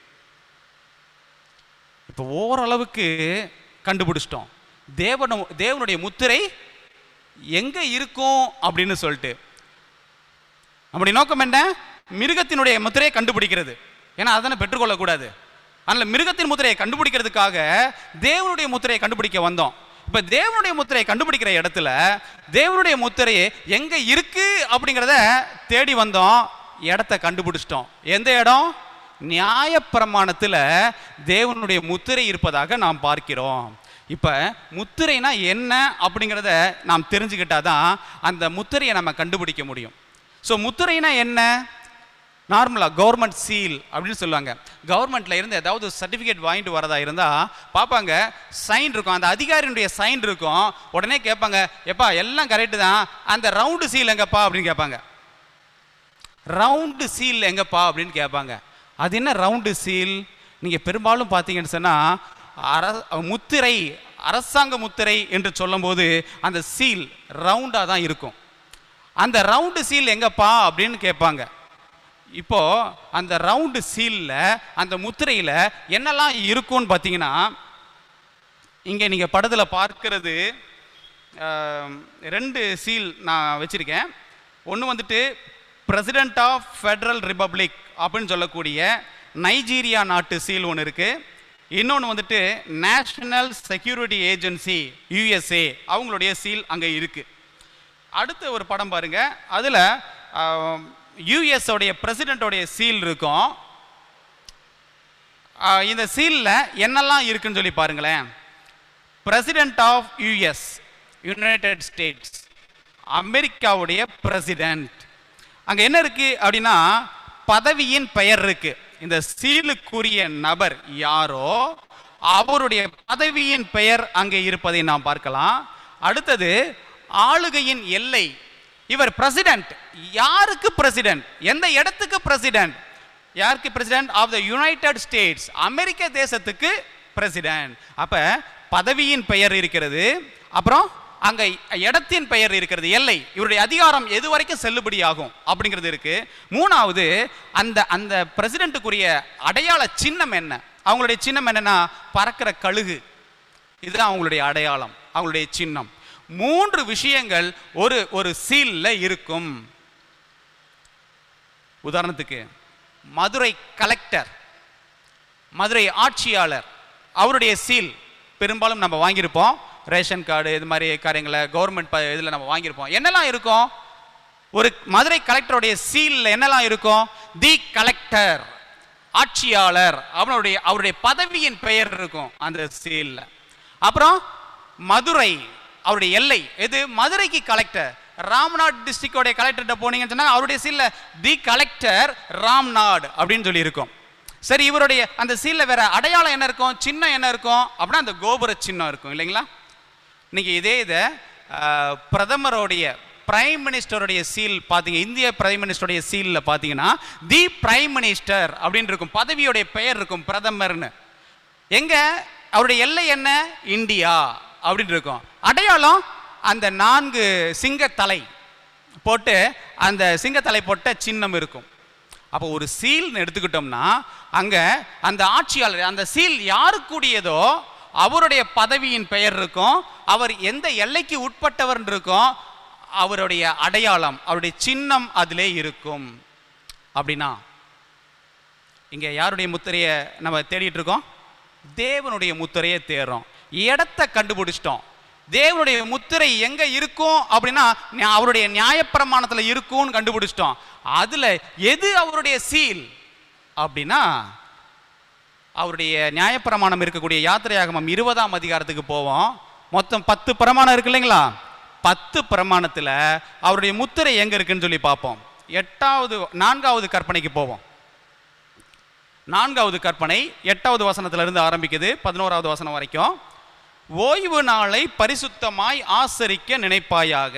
இப்போ ஓரளவுக்கு கண்டுபிடிச்சிட்டோம் தேவன தேவனுடைய முத்திரை எங்க இருக்கும் அப்படின்னு சொல்லிட்டு நம்முடைய நோக்கம் என்ன மிருகத்தினுடைய முத்திரையை கண்டுபிடிக்கிறது ஏன்னா அதனை பெற்றுக்கொள்ளக்கூடாது அதனால மிருகத்தின் முத்திரையை கண்டுபிடிக்கிறதுக்காக தேவனுடைய முத்திரையை கண்டுபிடிக்க வந்தோம் இப்ப தேவனுடைய முத்திரையை கண்டுபிடிக்கிற இடத்துல தேவனுடைய முத்திரையை எங்க இருக்கு அப்படிங்கிறத தேடி வந்தோம் இடத்த கண்டுபிடிச்சிட்டோம் எந்த இடம் நியாயப்பிரமாணத்துல தேவனுடைய முத்திரை இருப்பதாக நாம் பார்க்கிறோம் இப்ப முத்திரைனா என்ன அப்படிங்கிறத நாம் தெரிஞ்சுக்கிட்டாதான் அந்த முத்திரையை நம்ம கண்டுபிடிக்க முடியும் ஸோ முத்திரைனா என்ன நார்மலாக கவர்மெண்ட் சீல் அப்படின்னு சொல்லுவாங்க கவர்மெண்ட்ல இருந்து ஏதாவது சர்டிஃபிகேட் வாங்கிட்டு வரதா இருந்தால் பார்ப்பாங்க சைன் இருக்கும் அந்த அதிகாரியினுடைய சைன் இருக்கும் உடனே கேட்பாங்க எப்பா எல்லாம் கரெக்டு தான் அந்த ரவுண்டு சீல் எங்கப்பா அப்படின்னு கேட்பாங்க ரவுண்டு சீல் எங்கப்பா அப்படின்னு கேட்பாங்க அது என்ன ரவுண்டு சீல் நீங்கள் பெரும்பாலும் பார்த்தீங்கன்னு சொன்னால் அர முத்திரை அரசாங்க முத்திரை என்று சொல்லும்போது அந்த சீல் ரவுண்டாக தான் இருக்கும் அந்த ரவுண்டு சீல் எங்கப்பா அப்படின்னு கேட்பாங்க இப்போ அந்த ரவுண்டு சீலில் அந்த முத்திரையில் என்னெல்லாம் இருக்கும்னு பார்த்தீங்கன்னா இங்கே நீங்கள் படத்தில் பார்க்கிறது ஆம், ரெண்டு சீல் நான் வச்சுருக்கேன் ஒன்று வந்துட்டு பிரசிடென்ட் ஆஃப் ஃபெடரல் ரிபப்ளிக் அப்படின்னு சொல்லக்கூடிய நைஜீரியா நாட்டு சீல் ஒன்று இருக்குது இன்னொன்று வந்துட்டு நேஷனல் செக்யூரிட்டி ஏஜென்சி யுஎஸ்ஏ அவங்களுடைய சீல் அங்கே இருக்குது அடுத்த ஒரு படம் பாருங்க அதில் யூஎஸ் உடைய பிரசிடென்ட்டோடைய சீல் இருக்கும் ஆ, இந்த சீலில் என்னெல்லாம் இருக்குன்னு சொல்லி பாருங்களேன் president of US United States அமெரிக்காவுடைய பிரசிடென்ட் அங்கே என்ன இருக்கு அப்படின்னா பதவியின் பெயர் இருக்கு இந்த சீலுக்குரிய நபர் யாரோ அவருடைய பதவியின் பெயர் அங்கே இருப்பதை நாம் பார்க்கலாம் அடுத்தது ஆளுகையின் எல்லை இவர் பிரசிடென்ட் யாருக்கு பிரசிடென்ட் எந்த இடத்துக்கு பிரசிடென்ட் யாருக்கு president of the United States அமெரிக்க தேசத்துக்கு பிரசிடென்ட் அப்ப பதவியின் பெயர் இருக்கிறது அப்புறம் அங்க இடத்தின் பெயர் இருக்கிறது எல்லை இவருடைய அதிகாரம் எது வரைக்கும் செல்லுபடியாகும் அப்படிங்கிறது இருக்கு மூணாவது அந்த அந்த பிரசிடென்ட்டுக்குரிய அடையாள சின்னம் என்ன அவங்களுடைய சின்னம் என்னன்னா பறக்கிற கழுகு இதுதான் அவங்களுடைய அடையாளம் அவங்களுடைய சின்னம் மூன்று விஷயங்கள் ஒரு ஒரு சீல்ல இருக்கும் உதாரணத்துக்கு மதுரை கலெக்டர் மதுரை ஆட்சியாளர் அவருடைய சீல் பெரும்பாலும் நம்ம வாங்கியிருப்போம் ரேஷன் கார்டு இது மாதிரி காரியங்களை கவர்மெண்ட் இதில் நம்ம வாங்கியிருப்போம் என்னெல்லாம் இருக்கும் ஒரு மதுரை கலெக்டருடைய சீலில் என்னெல்லாம் இருக்கும் தி கலெக்டர் ஆட்சியாளர் அவருடைய அவருடைய பதவியின் பெயர் இருக்கும் அந்த சீலில் அப்புறம் மதுரை அவருடைய எல்லை எது மதுரைக்கு கலெக்டர் ராம்நாட் டிஸ்ட்ரிக்டோடைய கலெக்டர்கிட்ட போனீங்கன்னு சொன்னா அவருடைய சீல்ல தி கலெக்டர் ராம்நாட் அப்படின்னு சொல்லி இருக்கும் சரி இவருடைய அந்த சீல்ல வேற அடையாளம் என்ன இருக்கும் சின்னம் என்ன இருக்கும் அப்படின்னா அந்த கோபுர சின்னம் இருக்கும் இல்லைங்களா இன்னைக்கு இதே இதை அஹ், பிரதமருடைய பிரைம் மினிஸ்டருடைய சீல் பார்த்தீங்க இந்திய பிரைம் மினிஸ்டருடைய சீலில் பார்த்தீங்கன்னா தி பிரைம் மினிஸ்டர் அப்படின்னு இருக்கும் பதவியுடைய பெயர் இருக்கும் பிரதமர்னு எங்க அவருடைய எல்லை என்ன இந்தியா அப்படின்னு இருக்கும் அடையாளம் அந்த நான்கு சிங்கத்தலை போட்டு அந்த சிங்கத்தலை போட்ட சின்னம் இருக்கும் அப்போ ஒரு சீல்னு எடுத்துக்கிட்டோம்னா அங்க அந்த ஆட்சியாளர் அந்த சீல் யாருக்குரியதோ அவருடைய பதவியின் பெயர் இருக்கும் அவர் எந்த எல்லைக்கு உட்பட்டவர் இருக்கும் அவருடைய அடையாளம் அவருடைய சின்னம் அதிலே இருக்கும் அப்படின்னா இங்க யாருடைய முத்திரையை நம்ம தேடிட்டு இருக்கோம் தேவனுடைய முத்திரையை தேடுறோம் இடத்தை கண்டுபிடிச்சிட்டோம் தேவனுடைய முத்திரை எங்க இருக்கும் அப்படின்னா ஞா- அவருடைய நியாயப்பிரமாணத்துல இருக்கும்னு கண்டுபிடிச்சிட்டோம் அதுல எது அவருடைய சீல் அப்படின்னா அவருடைய நியாயப்பிரமாணம் இருக்கக்கூடிய யாத்திரையாகமம் இருபதாம் அதிகாரத்துக்கு போவோம் மொத்தம் பத்து பிரமாணம் இருக்கு இல்லைங்களா பத்து பிரமாணத்துல அவருடைய முத்திரை எங்க இருக்குன்னு சொல்லி பார்ப்போம் எட்டாவது நான்காவது கற்பனைக்கு போவோம் நான்காவது கற்பனை எட்டாவது வசனத்திலிருந்து ஆரம்பிக்குது பதினோராவது வசனம் வரைக்கும் ஓய்வு நாளை பரிசுத்தமாய் ஆசரிக்க நினைப்பாயாக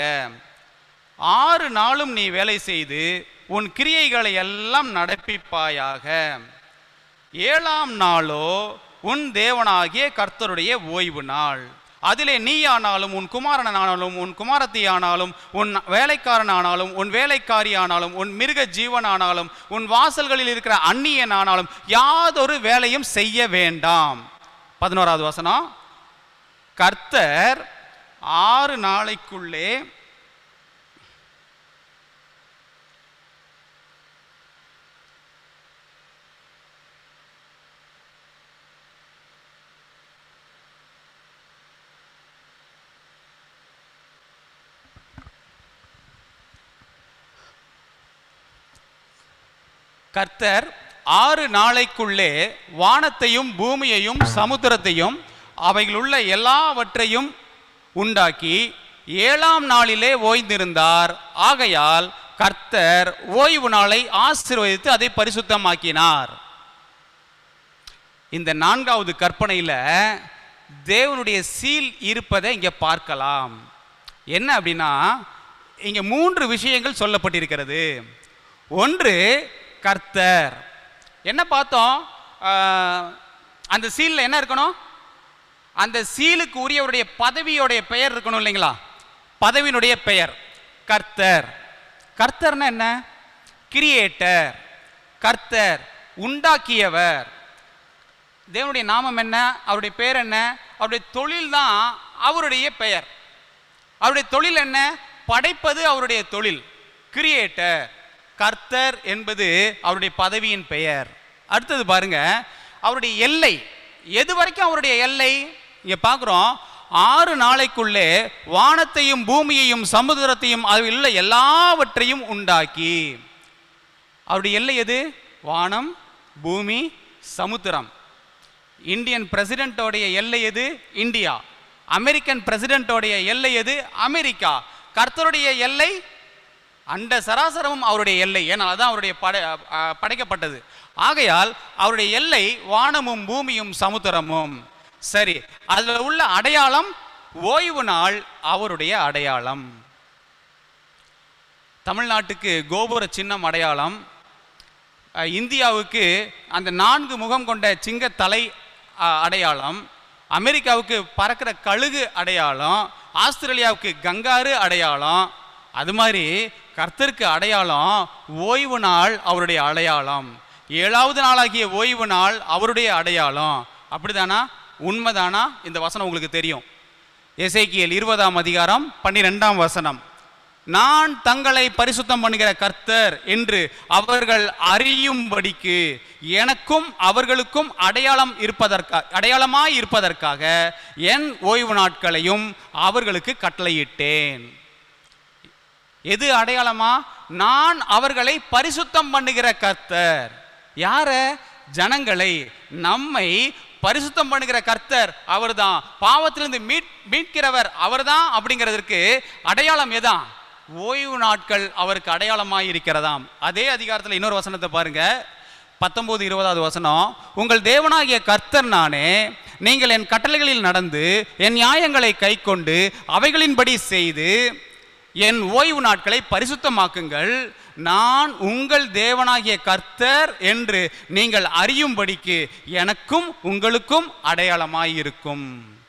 ஆறு நாளும் நீ வேலை செய்து உன் கிரியைகளை எல்லாம் நடப்பிப்பாயாக ஏழாம் நாளோ உன் தேவனாகிய கர்த்தருடைய ஓய்வு நாள் அதிலே நீயானாலும் உன் குமாரனானாலும் உன் குமாரத்தியானாலும் உன் வேலைக்காரனானாலும் உன் வேலைக்காரி ஆனாலும் உன் மிருக ஜீவனானாலும் உன் வாசல்களில் இருக்கிற அந்நியனானாலும் யாதொரு வேலையும் செய்ய வேண்டாம் பதினோராவது வசனம் கர்த்தர் ஆறு நாளைக்குள்ளே கர்த்தர் ஆறு நாளைக்குள்ளே வானத்தையும் பூமியையும் சமுத்திரத்தையும் அவைகளுள்ள எல்லாவற்றையும் உண்டாக்கி ஏழாம் நாளிலே ஓய்ந்திருந்தார் ஆகையால் கர்த்தர் ஓய்வு நாளை ஆசீர்வதித்து அதை பரிசுத்தமாக்கினார் இந்த நான்காவது கற்பனையில் தேவனுடைய சீல் இருப்பதை இங்கே பார்க்கலாம் என்ன அப்படின்னா இங்கே மூன்று விஷயங்கள் சொல்லப்பட்டிருக்கிறது ஒன்று கர்த்தர் என்ன பார்த்தோம் ஆஹ், அந்த சீலில் என்ன இருக்கணும் அந்த சீலுக்கு உரியவருடைய பதவியோடைய பெயர் இருக்கணும் இல்லைங்களா பதவியினுடைய பெயர் கர்த்தர் கர்த்தர்னா என்ன கிரியேட்டர் கர்த்தர் உண்டாக்கியவர் தேவனுடைய நாமம் என்ன அவருடைய பேர் என்ன அவருடைய தொழில் தான் அவருடைய பெயர் அவருடைய தொழில் என்ன படைப்பது அவருடைய தொழில் கிரியேட்டர் கர்த்தர் என்பது அவருடைய பதவியின் பெயர் அடுத்தது பாருங்க அவருடைய எல்லை எது வரைக்கும் அவருடைய எல்லை இங்க பார்க்குறோம் ஆறு நாளைக்குள்ளே வானத்தையும் பூமியையும் சமுதிரத்தையும் அதில் உள்ள எல்லாவற்றையும் உண்டாக்கி அவருடைய எல்லை எது வானம் பூமி சமுத்திரம் இந்தியன் பிரசிடென்ட்டோடைய எல்லை எது இந்தியா அமெரிக்கன் பிரசிடென்ட்டோடைய எல்லை எது அமெரிக்கா கர்த்தருடைய எல்லை அண்ட சராசரமும் அவருடைய எல்லை ஏன்னா அதான் அவருடைய படை அஹ், படைக்கப்பட்டது ஆகையால் அவருடைய எல்லை வானமும் பூமியும் சமுத்திரமும் சரி அதில் உள்ள அடையாளம் ஓய்வு நாள் அவருடைய அடையாளம் தமிழ்நாட்டுக்கு கோபுர சின்னம் அடையாளம் அஹ், இந்தியாவுக்கு அந்த நான்கு முகம் கொண்ட சிங்கத்தலை அஹ், அடையாளம் அமெரிக்காவுக்கு பறக்கிற கழுகு அடையாளம் ஆஸ்திரேலியாவுக்கு கங்காரு அடையாளம் அது மாதிரி கர்த்தருக்கு அடையாளம் ஓய்வு நாள் அவருடைய அடையாளம் ஏழாவது நாளாகிய ஓய்வு நாள் அவருடைய அடையாளம் அப்படிதானா உண்மைதானா இந்த வசனம் உங்களுக்கு தெரியும் எசேக்கியேல் இருபதாம் அதிகாரம் பன்னிரெண்டாம் வசனம் நான் தங்களை பரிசுத்தம் பண்ணுகிற கர்த்தர் என்று அவர்கள் அறியும்படிக்கு எனக்கும் அவர்களுக்கும் அடையாளம் இருப்பதற்காக அடையாளமாய் இருப்பதற்காக என் ஓய்வு நாட்களையும் அவர்களுக்கு கட்டளையிட்டேன் எது அடையாளமா நான் அவர்களை பரிசுத்தம் பண்ணுகிற கர்த்தர் யார ஜனங்களை நம்மை பரிசுத்தம் பண்ணுகிற கர்த்தர் அவர்தான் பாவத்திலிருந்து மீட் மீட்கிறவர் அவர்தான் அப்படிங்கிறதற்கு அடையாளம் எதான் ஓய்வு நாட்கள் அவருக்கு அடையாளமாய் இருக்கிறதாம் அதே அதிகாரத்தில் இன்னொரு வசனத்தை பாருங்க பத்தொன்பது இருபதாவது வசனம் உங்கள் தேவனாகிய கர்த்தர் நானே நீங்கள் என் கட்டளைகளில் நடந்து என் நியாயங்களை கைக்கொண்டு அவைகளின்படி செய்து என் ஓய்வு நாட்களை பரிசுத்தமாக்குங்கள் நான் உங்கள் தேவனாகிய கர்த்தர் என்று நீங்கள் அறியும்படிக்கு எனக்கும் உங்களுக்கும் அடையாளமாயிருக்கும்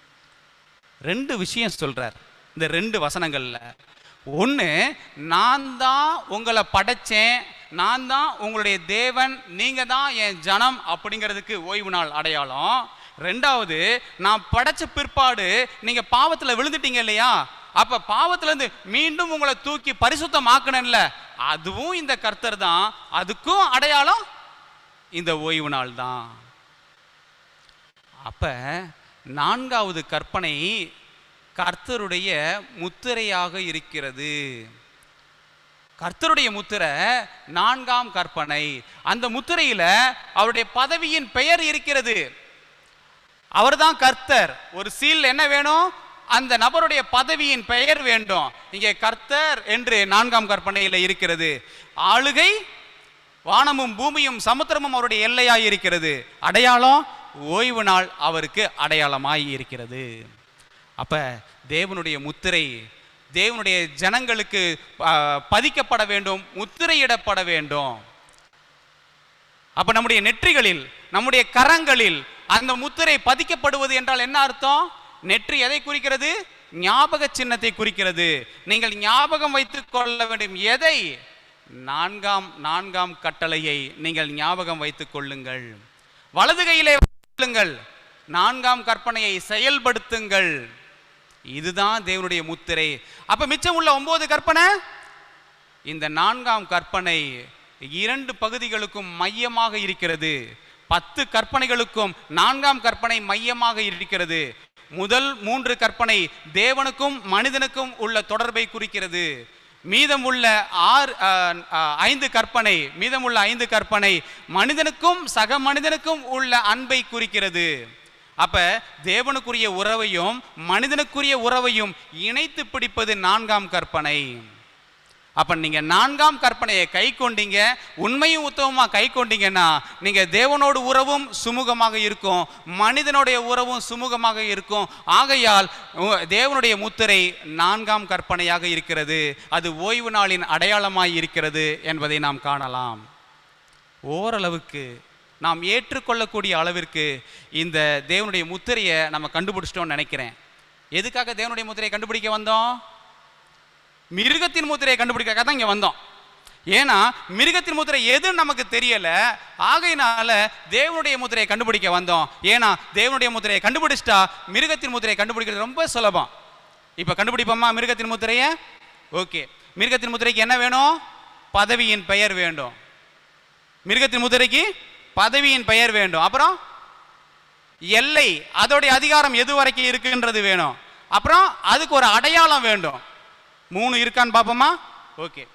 ரெண்டு விஷயம் சொல்றார் இந்த ரெண்டு வசனங்கள்ல ஒன்று நான் தான் உங்களை படைச்சேன் நான் தான் உங்களுடைய தேவன் நீங்க தான் என் ஜனம் அப்படிங்கிறதுக்கு ஓய்வு நாள் அடையாளம் ரெண்டாவது நான் படைச்ச பிற்பாடு நீங்க பாவத்துல விழுந்துட்டீங்க இல்லையா அப்ப பாவத்துல இருந்து மீண்டும் உங்களை தூக்கி பரிசுத்தமாக்கணும்ல அதுவும் இந்த கர்த்தர் தான் அதுக்கும் அடையாளம் இந்த ஓய்வு நாள் தான் அப்ப நான்காவது கற்பனை கர்த்தருடைய முத்திரையாக இருக்கிறது கர்த்தருடைய முத்திரை நான்காம் கற்பனை அந்த முத்திரையில அவருடைய பதவியின் பெயர் இருக்கிறது அவர்தான் கர்த்தர் ஒரு சீல் என்ன வேணும் அந்த நபருடைய பதவியின் பெயர் வேண்டும் இங்கே கர்த்தர் என்று நான்காம் கற்பனையில் இருக்கிறது ஆளுகை வானமும் பூமியும் சமுத்திரமும் அவருடைய எல்லையாய் இருக்கிறது அடையாளம் ஓய்வு நாள் அவருக்கு அடையாளமாய் இருக்கிறது அப்ப தேவனுடைய முத்திரை தேவனுடைய ஜனங்களுக்கு ஆ, பதிக்கப்பட வேண்டும் முத்திரையிடப்பட வேண்டும் அப்ப நம்முடைய நெற்றிகளில் நம்முடைய கரங்களில் அந்த முத்திரை பதிக்கப்படுவது என்றால் என்ன அர்த்தம் நெற்றி எதை குறிக்கிறது ஞாபக சின்னத்தை குறிக்கிறது நீங்கள் ஞாபகம் வைத்துக் கொள்ள வேண்டும் எதை நான்காம் நான்காம் கட்டளையை நீங்கள் ஞாபகம் வைத்துக் கொள்ளுங்கள் வலது கையிலே கொள்ளுங்கள் நான்காம் கற்பனையை செயல்படுத்துங்கள் இதுதான் தேவனுடைய முத்திரை அப்ப மிச்சம் உள்ள ஒன்பது கற்பனை இந்த நான்காம் கற்பனை இரண்டு பகுதிகளுக்கும் மையமாக இருக்கிறது பத்து கற்பனைகளுக்கும் நான்காம் கற்பனை மையமாக இருக்கிறது முதல் மூன்று கற்பனை தேவனுக்கும் மனிதனுக்கும் உள்ள தொடர்பை குறிக்கிறது மீதமுள்ள ஆறு அஹ், அஹ், ஐந்து கற்பனை மீதமுள்ள ஐந்து கற்பனை மனிதனுக்கும் சக மனிதனுக்கும் உள்ள அன்பை குறிக்கிறது அப்ப தேவனுக்குரிய உறவையும் மனிதனுக்குரிய உறவையும் இணைத்து பிடிப்பது நான்காம் கற்பனை அப்ப நீங்க நான்காம் கற்பனையை கை கொண்டீங்க உண்மையும் உத்தமமா கை கொண்டீங்கன்னா நீங்க தேவனோடு உறவும் சுமூகமாக இருக்கும் மனிதனுடைய உறவும் சுமூகமாக இருக்கும் ஆகையால் உ- தேவனுடைய முத்திரை நான்காம் கற்பனையாக இருக்கிறது அது ஓய்வு நாளின் அடையாளமாய் இருக்கிறது என்பதை நாம் காணலாம் ஓரளவுக்கு நாம் ஏற்றுக்கொள்ளக்கூடிய அளவிற்கு இந்த தேவனுடைய முத்திரையை நம்ம கண்டுபிடிச்சிட்டோம்னு நினைக்கிறேன் எதுக்காக தேவனுடைய முத்திரையை கண்டுபிடிக்க வந்தோம் மிருகத்தின் முத்திரையை கண்டுபிடிக்க தான் இங்கே வந்தோம் ஏன்னா மிருகத்தின் முத்திரை எதுன்னு நமக்கு தெரியல ஆகையினால தேவனுடைய முத்திரையை கண்டுபிடிக்க வந்தோம் ஏன்னா தேவனுடைய முத்திரையை கண்டுபிடிச்சிட்டா மிருகத்தின் முத்திரையை கண்டுபிடிக்கிறது ரொம்ப சுலபம் இப்போ கண்டுபிடிப்போமா மிருகத்தின் முத்திரையை ஓகே மிருகத்தின் முத்திரைக்கு என்ன வேணும் பதவியின் பெயர் வேண்டும் மிருகத்தின் முத்திரைக்கு பதவியின் பெயர் வேண்டும் அப்புறம் எல்லை அதோடைய அதிகாரம் எது வரைக்கும் இருக்குன்றது வேணும் அப்புறம் அதுக்கு ஒரு அடையாளம் வேண்டும் மூணு இருக்கான்னு பார்ப்போமா ஓகே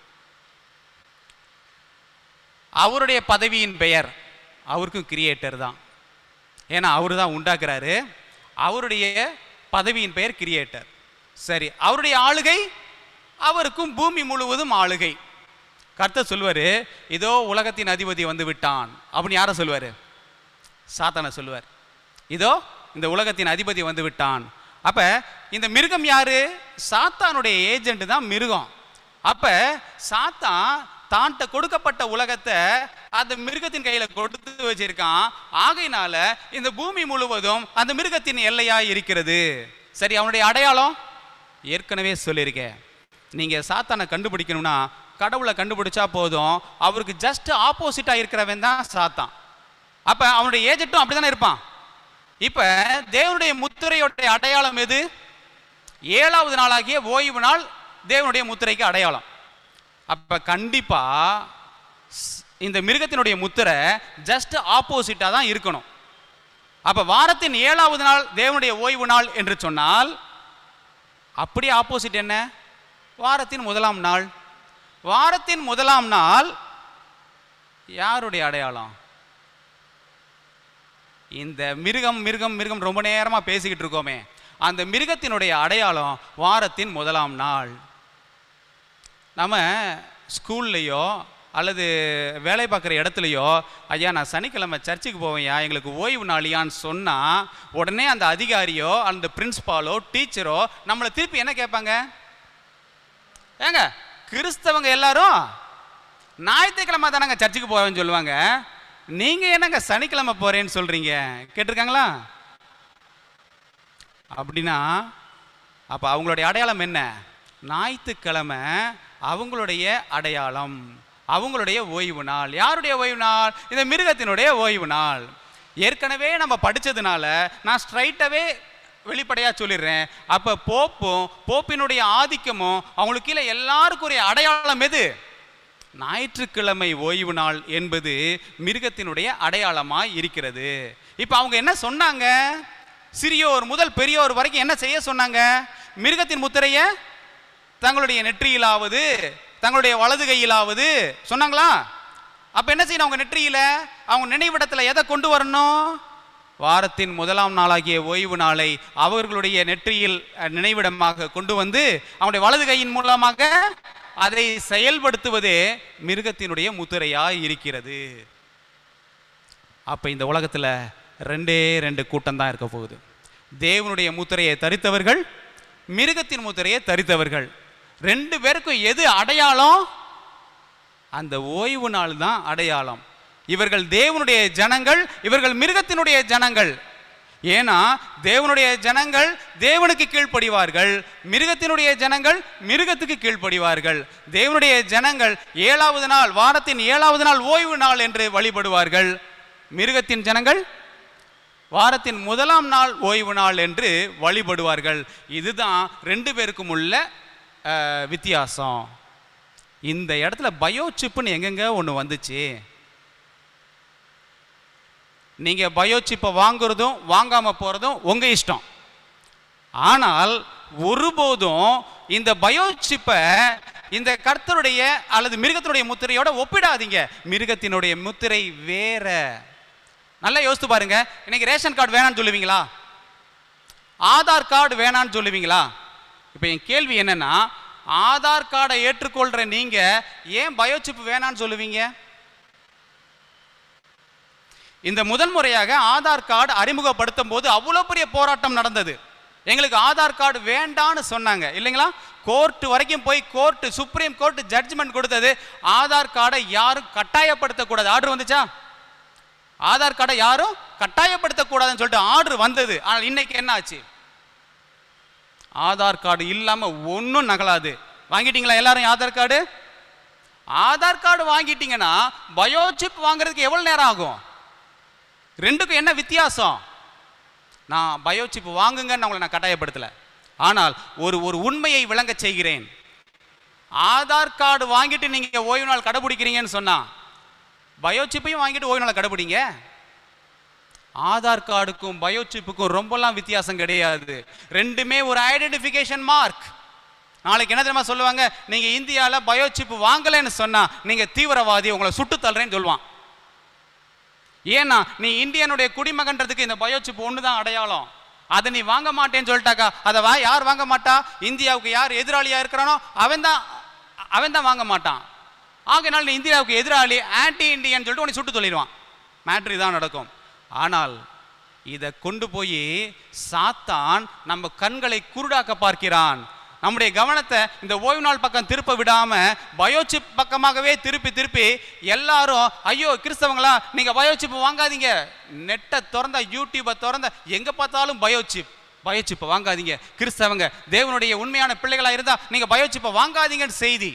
அவருடைய பதவியின் பெயர் அவருக்கும் கிரியேட்டர் தான் ஏன்னா அவரு தான் உண்டாக்குறாரு அவருடைய பதவியின் பெயர் கிரியேட்டர் சரி அவருடைய ஆளுகை அவருக்கும் பூமி முழுவதும் ஆளுகை கர்த்தர் சொல்வாரு இதோ உலகத்தின் அதிபதி வந்து விட்டான் அப்படின்னு யாரை சொல்வாரு சாத்தானை சொல்லுவார் இதோ இந்த உலகத்தின் அதிபதி வந்து விட்டான் அப்ப இந்த மிருகம் யாரு சாத்தானுடைய ஏஜென்ட் தான் மிருகம் அப்ப சாத்தான் தான்கிட்ட கொடுக்கப்பட்ட உலகத்தை அந்த மிருகத்தின் கையில கொடுத்து வச்சிருக்கான் ஆகையினால இந்த பூமி முழுவதும் அந்த மிருகத்தின் எல்லையா இருக்கிறது சரி அவனுடைய அடையாளம் ஏற்கனவே சொல்லியிருக்கேன் நீங்க சாத்தானை கண்டுபிடிக்கணும்னா கடவுளை கண்டுபிடிச்சா போதும் அவருக்கு ஜஸ்ட் ஆப்போசிட்டா இருக்கிறவன் தான் சாத்தான் அப்ப அவனுடைய ஏஜென்ட்டும் அப்படிதானே இருப்பான் இப்ப தேவனுடைய முத்திரையோடைய அடையாளம் எது ஏழாவது நாளாகிய ஓய்வு நாள் தேவனுடைய முத்திரைக்கு அடையாளம் அப்ப கண்டிப்பா ஸ்- இந்த மிருகத்தினுடைய முத்திரை ஜஸ்ட் ஆப்போசிட்டா தான் இருக்கணும் அப்ப வாரத்தின் ஏழாவது நாள் தேவனுடைய ஓய்வு நாள் என்று சொன்னால் அப்படியே ஆப்போசிட் என்ன வாரத்தின் முதலாம் நாள் வாரத்தின் முதலாம் நாள் யாருடைய அடையாளம் இந்த மிருகம் மிருகம் மிருகம் ரொம்ப நேரமா பேசிக்கிட்டு இருக்கோமே அந்த மிருகத்தினுடைய அடையாளம் வாரத்தின் முதலாம் நாள் நம்ம ஸ்கூல்லையோ அல்லது வேலை பார்க்குற இடத்துலையோ ஐயா நான் சனிக்கிழமை சர்ச்சுக்கு போவேன்யா எங்களுக்கு ஓய்வு நாளியான்னு சொன்னால் உடனே அந்த அதிகாரியோ அந்த பிரின்ஸ்பாலோ டீச்சரோ நம்மளை திருப்பி என்ன கேட்பாங்க ஏங்க கிறிஸ்தவங்க எல்லாரும் ஞாயிற்றுக்கிழமை தானங்க சர்ச்சுக்கு போவேன்னு சொல்லுவாங்க நீங்கள் என்னங்க சனிக்கிழமை போகிறேன்னு சொல்கிறீங்க கேட்டிருக்காங்களா அப்படின்னா அப்போ அவங்களுடைய அடையாளம் என்ன ஞாயிற்றுக்கிழமை அவங்களுடைய அடையாளம் அவங்களுடைய ஓய்வு நாள் யாருடைய ஓய்வு நாள் இந்த மிருகத்தினுடைய ஓய்வு நாள் ஏற்கனவே நம்ம படிச்சதுனால நான் ஸ்ட்ரைட்டாகவே வெளிப்படையாக சொல்லிடுறேன் அப்போ போப்பும் போப்பினுடைய ஆதிக்கமும் அவங்களுக்கு கீழே எல்லாருக்குரிய அடையாளம் எது ஞாயிற்றுக்கிழமை ஓய்வு நாள் என்பது மிருகத்தினுடைய அடையாளமாய் இருக்கிறது இப்போ அவங்க என்ன சொன்னாங்க சிறியோர் முதல் பெரியோர் வரைக்கும் என்ன செய்ய சொன்னாங்க மிருகத்தின் முத்திரைய தங்களுடைய நெற்றியிலாவது தங்களுடைய வலது கையிலாவது சொன்னாங்களா அப்ப என்ன செய்யணும் அவங்க நெற்றியில அவங்க நினைவிடத்துல எதை கொண்டு வரணும் வாரத்தின் முதலாம் நாளாகிய ஓய்வு நாளை அவர்களுடைய நெற்றியில் அஹ், நினைவிடமாக கொண்டு வந்து அவனுடைய வலது கையின் மூலமாக அதை செயல்படுத்துவதே மிருகத்தினுடைய முத்திரையாய் இருக்கிறது அப்ப இந்த உலகத்துல ரெண்டே ரெண்டு கூட்டம் தான் இருக்க போகுது தேவனுடைய முத்திரையை தரித்தவர்கள் மிருகத்தின் முத்திரையை தரித்தவர்கள் ரெண்டு பேருக்கும் எது அடையாளம் அந்த ஓய்வு நாள் தான் அடையாளம் இவர்கள் தேவனுடைய ஜனங்கள் இவர்கள் மிருகத்தினுடைய ஜனங்கள் ஏன்னா தேவனுடைய ஜனங்கள் தேவனுக்கு கீழ்ப்படிவார்கள் மிருகத்தினுடைய ஜனங்கள் மிருகத்துக்கு கீழ்ப்படிவார்கள் தேவனுடைய ஜனங்கள் ஏழாவது நாள் வாரத்தின் ஏழாவது நாள் ஓய்வு நாள் என்று வழிபடுவார்கள் மிருகத்தின் ஜனங்கள் வாரத்தின் முதலாம் நாள் ஓய்வு நாள் என்று வழிபடுவார்கள் இதுதான் ரெண்டு பேருக்கும் உள்ள அஹ், வித்தியாசம் இந்த இடத்துல பயோசிப்புன்னு எங்கெங்க ஒன்று வந்துச்சு நீங்க பயோசிப்பை வாங்குறதும் வாங்காம போறதும் உங்க இஷ்டம் ஆனால் ஒருபோதும் இந்த பயோசிப்பை இந்த கர்த்தருடைய அல்லது மிருகத்தினுடைய முத்திரையோட ஒப்பிடாதீங்க மிருகத்தினுடைய முத்திரை வேற நல்லா யோசித்து பாருங்க இன்னைக்கு ரேஷன் கார்டு வேணாம்னு சொல்லுவீங்களா ஆதார் கார்டு வேணான்னு சொல்லுவீங்களா இப்போ என் கேள்வி என்னன்னா ஆதார் கார்டை ஏற்றுக்கொள்ற நீங்க ஏன் பயோசிப் வேணான்னு சொல்லுவீங்க இந்த முதல் முறையாக ஆதார் கார்டு அறிமுகப்படுத்தும் போது அவ்வளோ பெரிய போராட்டம் நடந்தது எங்களுக்கு ஆதார் கார்டு வேண்டான்னு சொன்னாங்க இல்லைங்களா கோர்ட் வரைக்கும் போய் கோர்ட் சுப்ரீம் கோர்ட் ஜட்ஜ்மெண்ட் கொடுத்தது ஆதார் கார்டை யாரும் கட்டாயப்படுத்தக்கூடாது ஆர்டர் வந்துச்சா ஆதார் கார்டை யாரும் கட்டாயப்படுத்தக்கூடாதுன்னு சொல்லிட்டு ஆர்டர் வந்தது ஆனால் இன்னைக்கு என்ன ஆச்சு ஆதார் கார்டு இல்லாம ஒன்றும் நகலாது வாங்கிட்டீங்களா எல்லாரும் ஆதார் கார்டு ஆதார் கார்டு வாங்கிட்டீங்கன்னா பயோசிப் வாங்குறதுக்கு எவ்வளவு நேரம் ஆகும் ரெண்டுக்கும் என்ன வித்தியாசம் நான் பயோசிப் வாங்குங்கன்னு உங்களை நான் கட்டாயப்படுத்தல ஆனால் ஒரு ஒரு உண்மையை விளங்க செய்கிறேன் ஆதார் கார்டு வாங்கிட்டு நீங்க ஓய்வு நாள் கடைபிடிக்கிறீங்கன்னு சொன்னா பயோசிப்பையும் வாங்கிட்டு ஓய்வு நாள் கடைபிடிங்க ஆதார் கார்டுக்கும் பயோசிப்புக்கும் ரொம்பலாம் வித்தியாசம் கிடையாது ரெண்டுமே ஒரு ஐடென்டிஃபிகேஷன் மார்க் நாளைக்கு என்ன தெரியுமா சொல்லுவாங்க நீங்க இந்தியால பயோசிப் வாங்கலைன்னு சொன்னா நீங்க தீவிரவாதி உங்களை சுட்டு தள்ளுறேன்னு சொல்லுவான் ஏன்னா நீ இந்தியனுடைய குடிமகன்றதுக்கு இந்த பயோசிப் ஒன்று தான் அடையாளம் அதை நீ வாங்க மாட்டேன்னு சொல்லிட்டாக்கா அதை வா யார் வாங்க மாட்டா இந்தியாவுக்கு யார் எதிராளியா இருக்கிறானோ அவன் தான் அவன் தான் வாங்க மாட்டான் ஆகையினால் நீ இந்தியாவுக்கு எதிராளி ஆன்டி இந்தியன் சொல்லிட்டு உன்னை சுட்டு சொல்லிடுவான் மேட்ரு தான் நடக்கும் ஆனால் இதை கொண்டு போய் சாத்தான் நம்ம கண்களை குருடாக்க பார்க்கிறான் நம்முடைய கவனத்தை இந்த ஓய்வு நாள் பக்கம் திருப்ப விடாம பயோசிப் பக்கமாகவே திருப்பி திருப்பி எல்லாரும் ஐயோ கிறிஸ்தவங்களா நீங்க பயோசிப் வாங்காதீங்க நெட்டை திறந்தா யூடியூபை திறந்த எங்க பார்த்தாலும் பயோசிப் பயோசிப்பை வாங்காதீங்க கிறிஸ்தவங்க தேவனுடைய உண்மையான பிள்ளைகளா இருந்தா நீங்க பயோசிப்பை வாங்காதீங்கன்னு செய்தி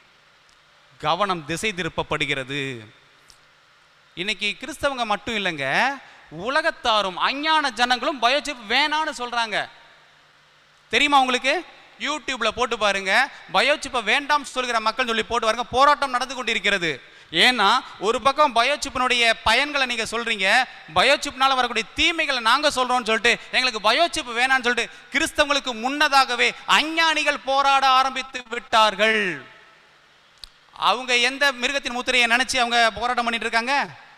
கவனம் திசை திருப்பப்படுகிறது இன்னைக்கு கிறிஸ்தவங்க மட்டும் இல்லைங்க உலகத்தாரும் அஞ்ஞான ஜனங்களும் பயோசிப் வேணான்னு சொல்றாங்க தெரியுமா உங்களுக்கு யூடியூப்ல போட்டு பாருங்க பயோசிப்பை வேண்டாம் சொல்கிற மக்கள் சொல்லி போட்டு பாருங்க போராட்டம் நடந்து கொண்டிருக்கிறது ஏன்னா ஒரு பக்கம் பயோசிப்பினுடைய பயன்களை நீங்க சொல்றீங்க பயோசிப்னால வரக்கூடிய தீமைகளை நாங்க சொல்றோம்னு சொல்லிட்டு எங்களுக்கு பயோசிப் வேணாம்னு சொல்லிட்டு கிறிஸ்தவங்களுக்கு முன்னதாகவே அஞ்ஞானிகள் போராட ஆரம்பித்து விட்டார்கள் அவங்க எந்த மிருகத்தின் முத்திரையை நினைச்சு அவங்க போராட்டம் பண்ணிட்டு இருக்காங்க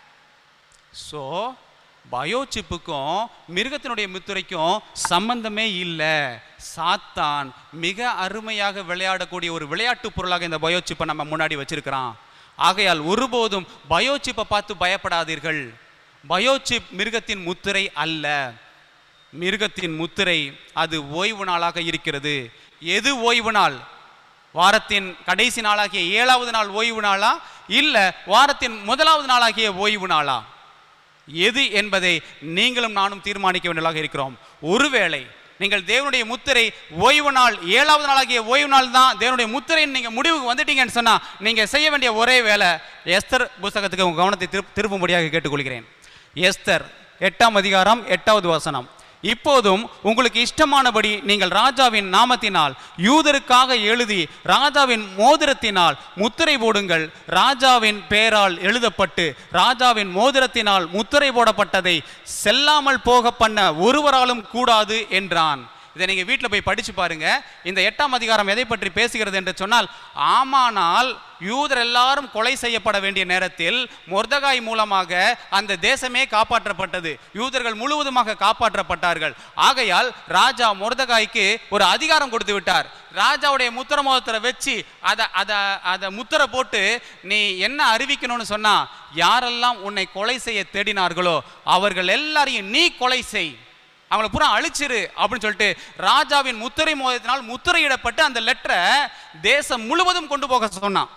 ஸோ பயோசிப்புக்கும் மிருகத்தினுடைய முத்திரைக்கும் சம்பந்தமே இல்லை சாத்தான் மிக அருமையாக விளையாடக்கூடிய ஒரு விளையாட்டு பொருளாக இந்த பயோசிப்பை நம்ம முன்னாடி வச்சிருக்கிறான் ஆகையால் ஒருபோதும் பயோசிப்பை பார்த்து பயப்படாதீர்கள் பயோசிப் மிருகத்தின் முத்திரை அல்ல மிருகத்தின் முத்திரை அது ஓய்வு நாளாக இருக்கிறது எது ஓய்வு நாள் வாரத்தின் கடைசி நாளாகிய ஏழாவது நாள் ஓய்வு நாளா இல்ல வாரத்தின் முதலாவது நாளாகிய ஓய்வு நாளா எது என்பதை நீங்களும் நானும் தீர்மானிக்க வேண்டியதாக இருக்கிறோம் ஒருவேளை நீங்கள் தேவனுடைய முத்திரை ஓய்வு நாள் ஏழாவது நாளாகிய ஓய்வு நாள் தான் தேவனுடைய முத்திரைன்னு நீங்க முடிவுக்கு வந்துட்டீங்கன்னு சொன்னா நீங்க செய்ய வேண்டிய ஒரே வேலை எஸ்தர் புஸ்தகத்துக்கு உங்க கவனத்தை திருப் திருப்பும்படியாக கேட்டுக்கொள்கிறேன் எஸ்தர் எட்டாம் அதிகாரம் எட்டாவது வசனம் இப்போதும் உங்களுக்கு இஷ்டமானபடி நீங்கள் ராஜாவின் நாமத்தினால் யூதருக்காக எழுதி ராஜாவின் மோதிரத்தினால் முத்திரை போடுங்கள் ராஜாவின் பெயரால் எழுதப்பட்டு ராஜாவின் மோதிரத்தினால் முத்திரை போடப்பட்டதை செல்லாமல் போக பண்ண ஒருவராலும் கூடாது என்றான் இதை நீங்க வீட்டில் போய் படிச்சு பாருங்க இந்த எட்டாம் அதிகாரம் எதை பற்றி பேசுகிறது என்று சொன்னால் ஆமானால் யூதர் எல்லாரும் கொலை செய்யப்பட வேண்டிய நேரத்தில் மொர்தகாய் மூலமாக அந்த தேசமே காப்பாற்றப்பட்டது யூதர்கள் முழுவதுமாக காப்பாற்றப்பட்டார்கள் ஆகையால் ராஜா மொர்தகாய்க்கு ஒரு அதிகாரம் கொடுத்து விட்டார் ராஜாவுடைய முத்திர மோதிரத்தை வச்சு அதை அதை அதை முத்திரை போட்டு நீ என்ன அறிவிக்கணும்னு சொன்னா யாரெல்லாம் உன்னை கொலை செய்ய தேடினார்களோ அவர்கள் எல்லாரையும் நீ கொலை செய் அவங்கள பூரா அழிச்சிரு அப்படின்னு சொல்லிட்டு ராஜாவின் முத்திரை மோதத்தினால் முத்திரையிடப்பட்டு அந்த லெட்டரை தேசம் முழுவதும் கொண்டு போக சொன்னான்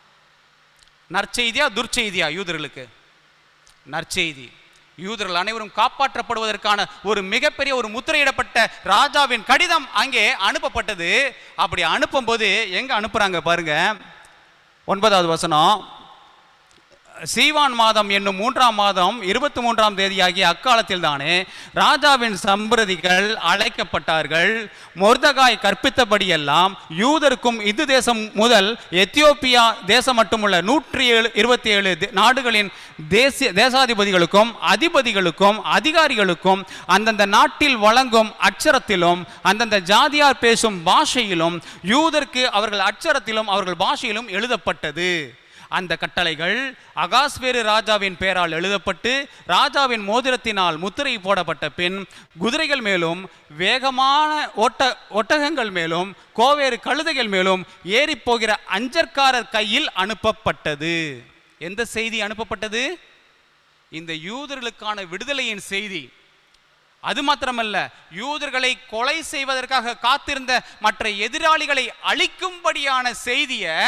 நற்செய்தியா துர்ச்செய்தியா யூதர்களுக்கு நற்செய்தி யூதர்கள் அனைவரும் காப்பாற்றப்படுவதற்கான ஒரு மிகப்பெரிய ஒரு முத்திரையிடப்பட்ட ராஜாவின் கடிதம் அங்கே அனுப்பப்பட்டது அப்படி அனுப்பும்போது எங்க அனுப்புறாங்க பாருங்க ஒன்பதாவது வசனம் சீவான் மாதம் என்னும் மூன்றாம் மாதம் இருபத்தி மூன்றாம் தேதியாகிய அக்காலத்தில் தானே ராஜாவின் சம்பிரதிகள் அழைக்கப்பட்டார்கள் மொர்தகாய் கற்பித்தபடியெல்லாம் யூதருக்கும் இது தேசம் முதல் எத்தியோப்பியா தேசம் மட்டுமுள்ள நூற்றி ஏழு இருபத்தி ஏழு நாடுகளின் தேசிய தேசாதிபதிகளுக்கும் அதிபதிகளுக்கும் அதிகாரிகளுக்கும் அந்தந்த நாட்டில் வழங்கும் அச்சரத்திலும் அந்தந்த ஜாதியார் பேசும் பாஷையிலும் யூதருக்கு அவர்கள் அச்சரத்திலும் அவர்கள் பாஷையிலும் எழுதப்பட்டது அந்த கட்டளைகள் அகாஸ்வேரு ராஜாவின் பெயரால் எழுதப்பட்டு ராஜாவின் மோதிரத்தினால் முத்திரை போடப்பட்ட பின் குதிரைகள் மேலும் வேகமான ஒட்ட ஒட்டகங்கள் மேலும் கோவேறு கழுதைகள் மேலும் ஏறிப் போகிற அஞ்சற்காரர் கையில் அனுப்பப்பட்டது எந்த செய்தி அனுப்பப்பட்டது இந்த யூதர்களுக்கான விடுதலையின் செய்தி அது மாத்திரமல்ல யூதர்களை கொலை செய்வதற்காக காத்திருந்த மற்ற எதிராளிகளை அழிக்கும்படியான செய்தியை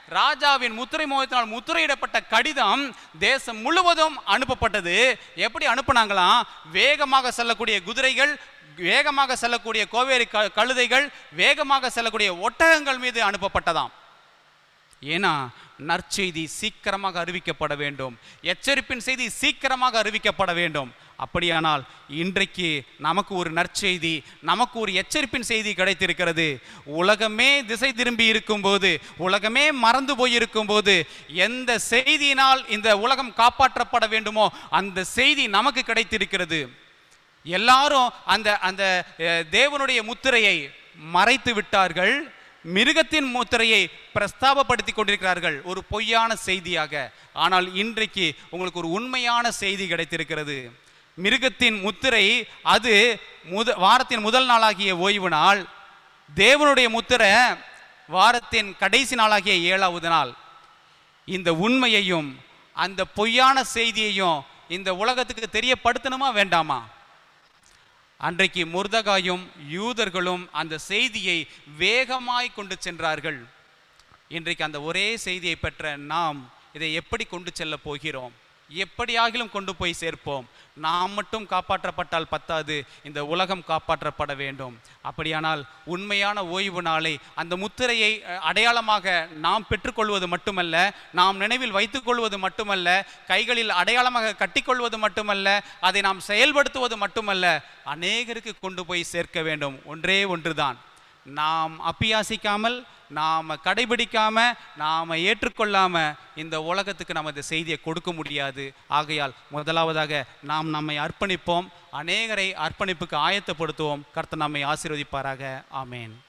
ராஜாவின் முத்திரை மோகத்தினால் முத்திரையிடப்பட்ட கடிதம் தேசம் முழுவதும் அனுப்பப்பட்டது எப்படி அனுப்புனாங்களாம் வேகமாக செல்லக்கூடிய குதிரைகள் வேகமாக செல்லக்கூடிய கோவேரி க- கழுதைகள் வேகமாக செல்லக்கூடிய ஒட்டகங்கள் மீது அனுப்பப்பட்டதாம் ஏன்னா நற்செய்தி சீக்கிரமாக அறிவிக்கப்பட வேண்டும் எச்சரிப்பின் செய்தி சீக்கிரமாக அறிவிக்கப்பட வேண்டும் அப்படியானால் இன்றைக்கு நமக்கு ஒரு நற்செய்தி நமக்கு ஒரு எச்சரிப்பின் செய்தி கிடைத்திருக்கிறது உலகமே திசை திரும்பி இருக்கும்போது உலகமே மறந்து போயிருக்கும் போது எந்த செய்தியினால் இந்த உலகம் காப்பாற்றப்பட வேண்டுமோ அந்த செய்தி நமக்கு கிடைத்திருக்கிறது எல்லாரும் அந்த அந்த அஹ், தேவனுடைய முத்திரையை மறைத்து விட்டார்கள் மிருகத்தின் முத்திரையை பிரஸ்தாபப்படுத்தி கொண்டிருக்கிறார்கள் ஒரு பொய்யான செய்தியாக ஆனால் இன்றைக்கு உங்களுக்கு ஒரு உண்மையான செய்தி கிடைத்திருக்கிறது மிருகத்தின் முத்திரை அது முத வாரத்தின் முதல் நாளாகிய ஓய்வு நாள் தேவனுடைய முத்திரை வாரத்தின் கடைசி நாளாகிய ஏழாவது நாள் இந்த உண்மையையும் அந்த பொய்யான செய்தியையும் இந்த உலகத்துக்கு தெரியப்படுத்தணுமா வேண்டாமா அன்றைக்கு முர்தகாயும் யூதர்களும் அந்த செய்தியை வேகமாய் கொண்டு சென்றார்கள் இன்றைக்கு அந்த ஒரே செய்தியை பெற்ற நாம் இதை எப்படி கொண்டு செல்ல போகிறோம் எப்படியாகிலும் கொண்டு போய் சேர்ப்போம் நாம் மட்டும் காப்பாற்றப்பட்டால் பத்தாது இந்த உலகம் காப்பாற்றப்பட வேண்டும் அப்படியானால் உண்மையான ஓய்வு நாளை அந்த முத்திரையை அஹ், அடையாளமாக நாம் பெற்றுக்கொள்வது மட்டுமல்ல நாம் நினைவில் வைத்துக்கொள்வது மட்டுமல்ல கைகளில் அடையாளமாக கட்டிக்கொள்வது மட்டுமல்ல அதை நாம் செயல்படுத்துவது மட்டுமல்ல அநேகருக்கு கொண்டு போய் சேர்க்க வேண்டும் ஒன்றே ஒன்றுதான் நாம் அப்பியாசிக்காமல் நாம் கடைபிடிக்காம நாம் ஏற்றுக்கொள்ளாம இந்த உலகத்துக்கு நம்ம இந்த செய்தியை கொடுக்க முடியாது ஆகையால் முதலாவதாக நாம் நம்மை அர்ப்பணிப்போம் அநேகரை அர்ப்பணிப்புக்கு ஆயத்தப்படுத்துவோம் கர்த்தர் நம்மை ஆசீர்வதிப்பாராக ஆமேன்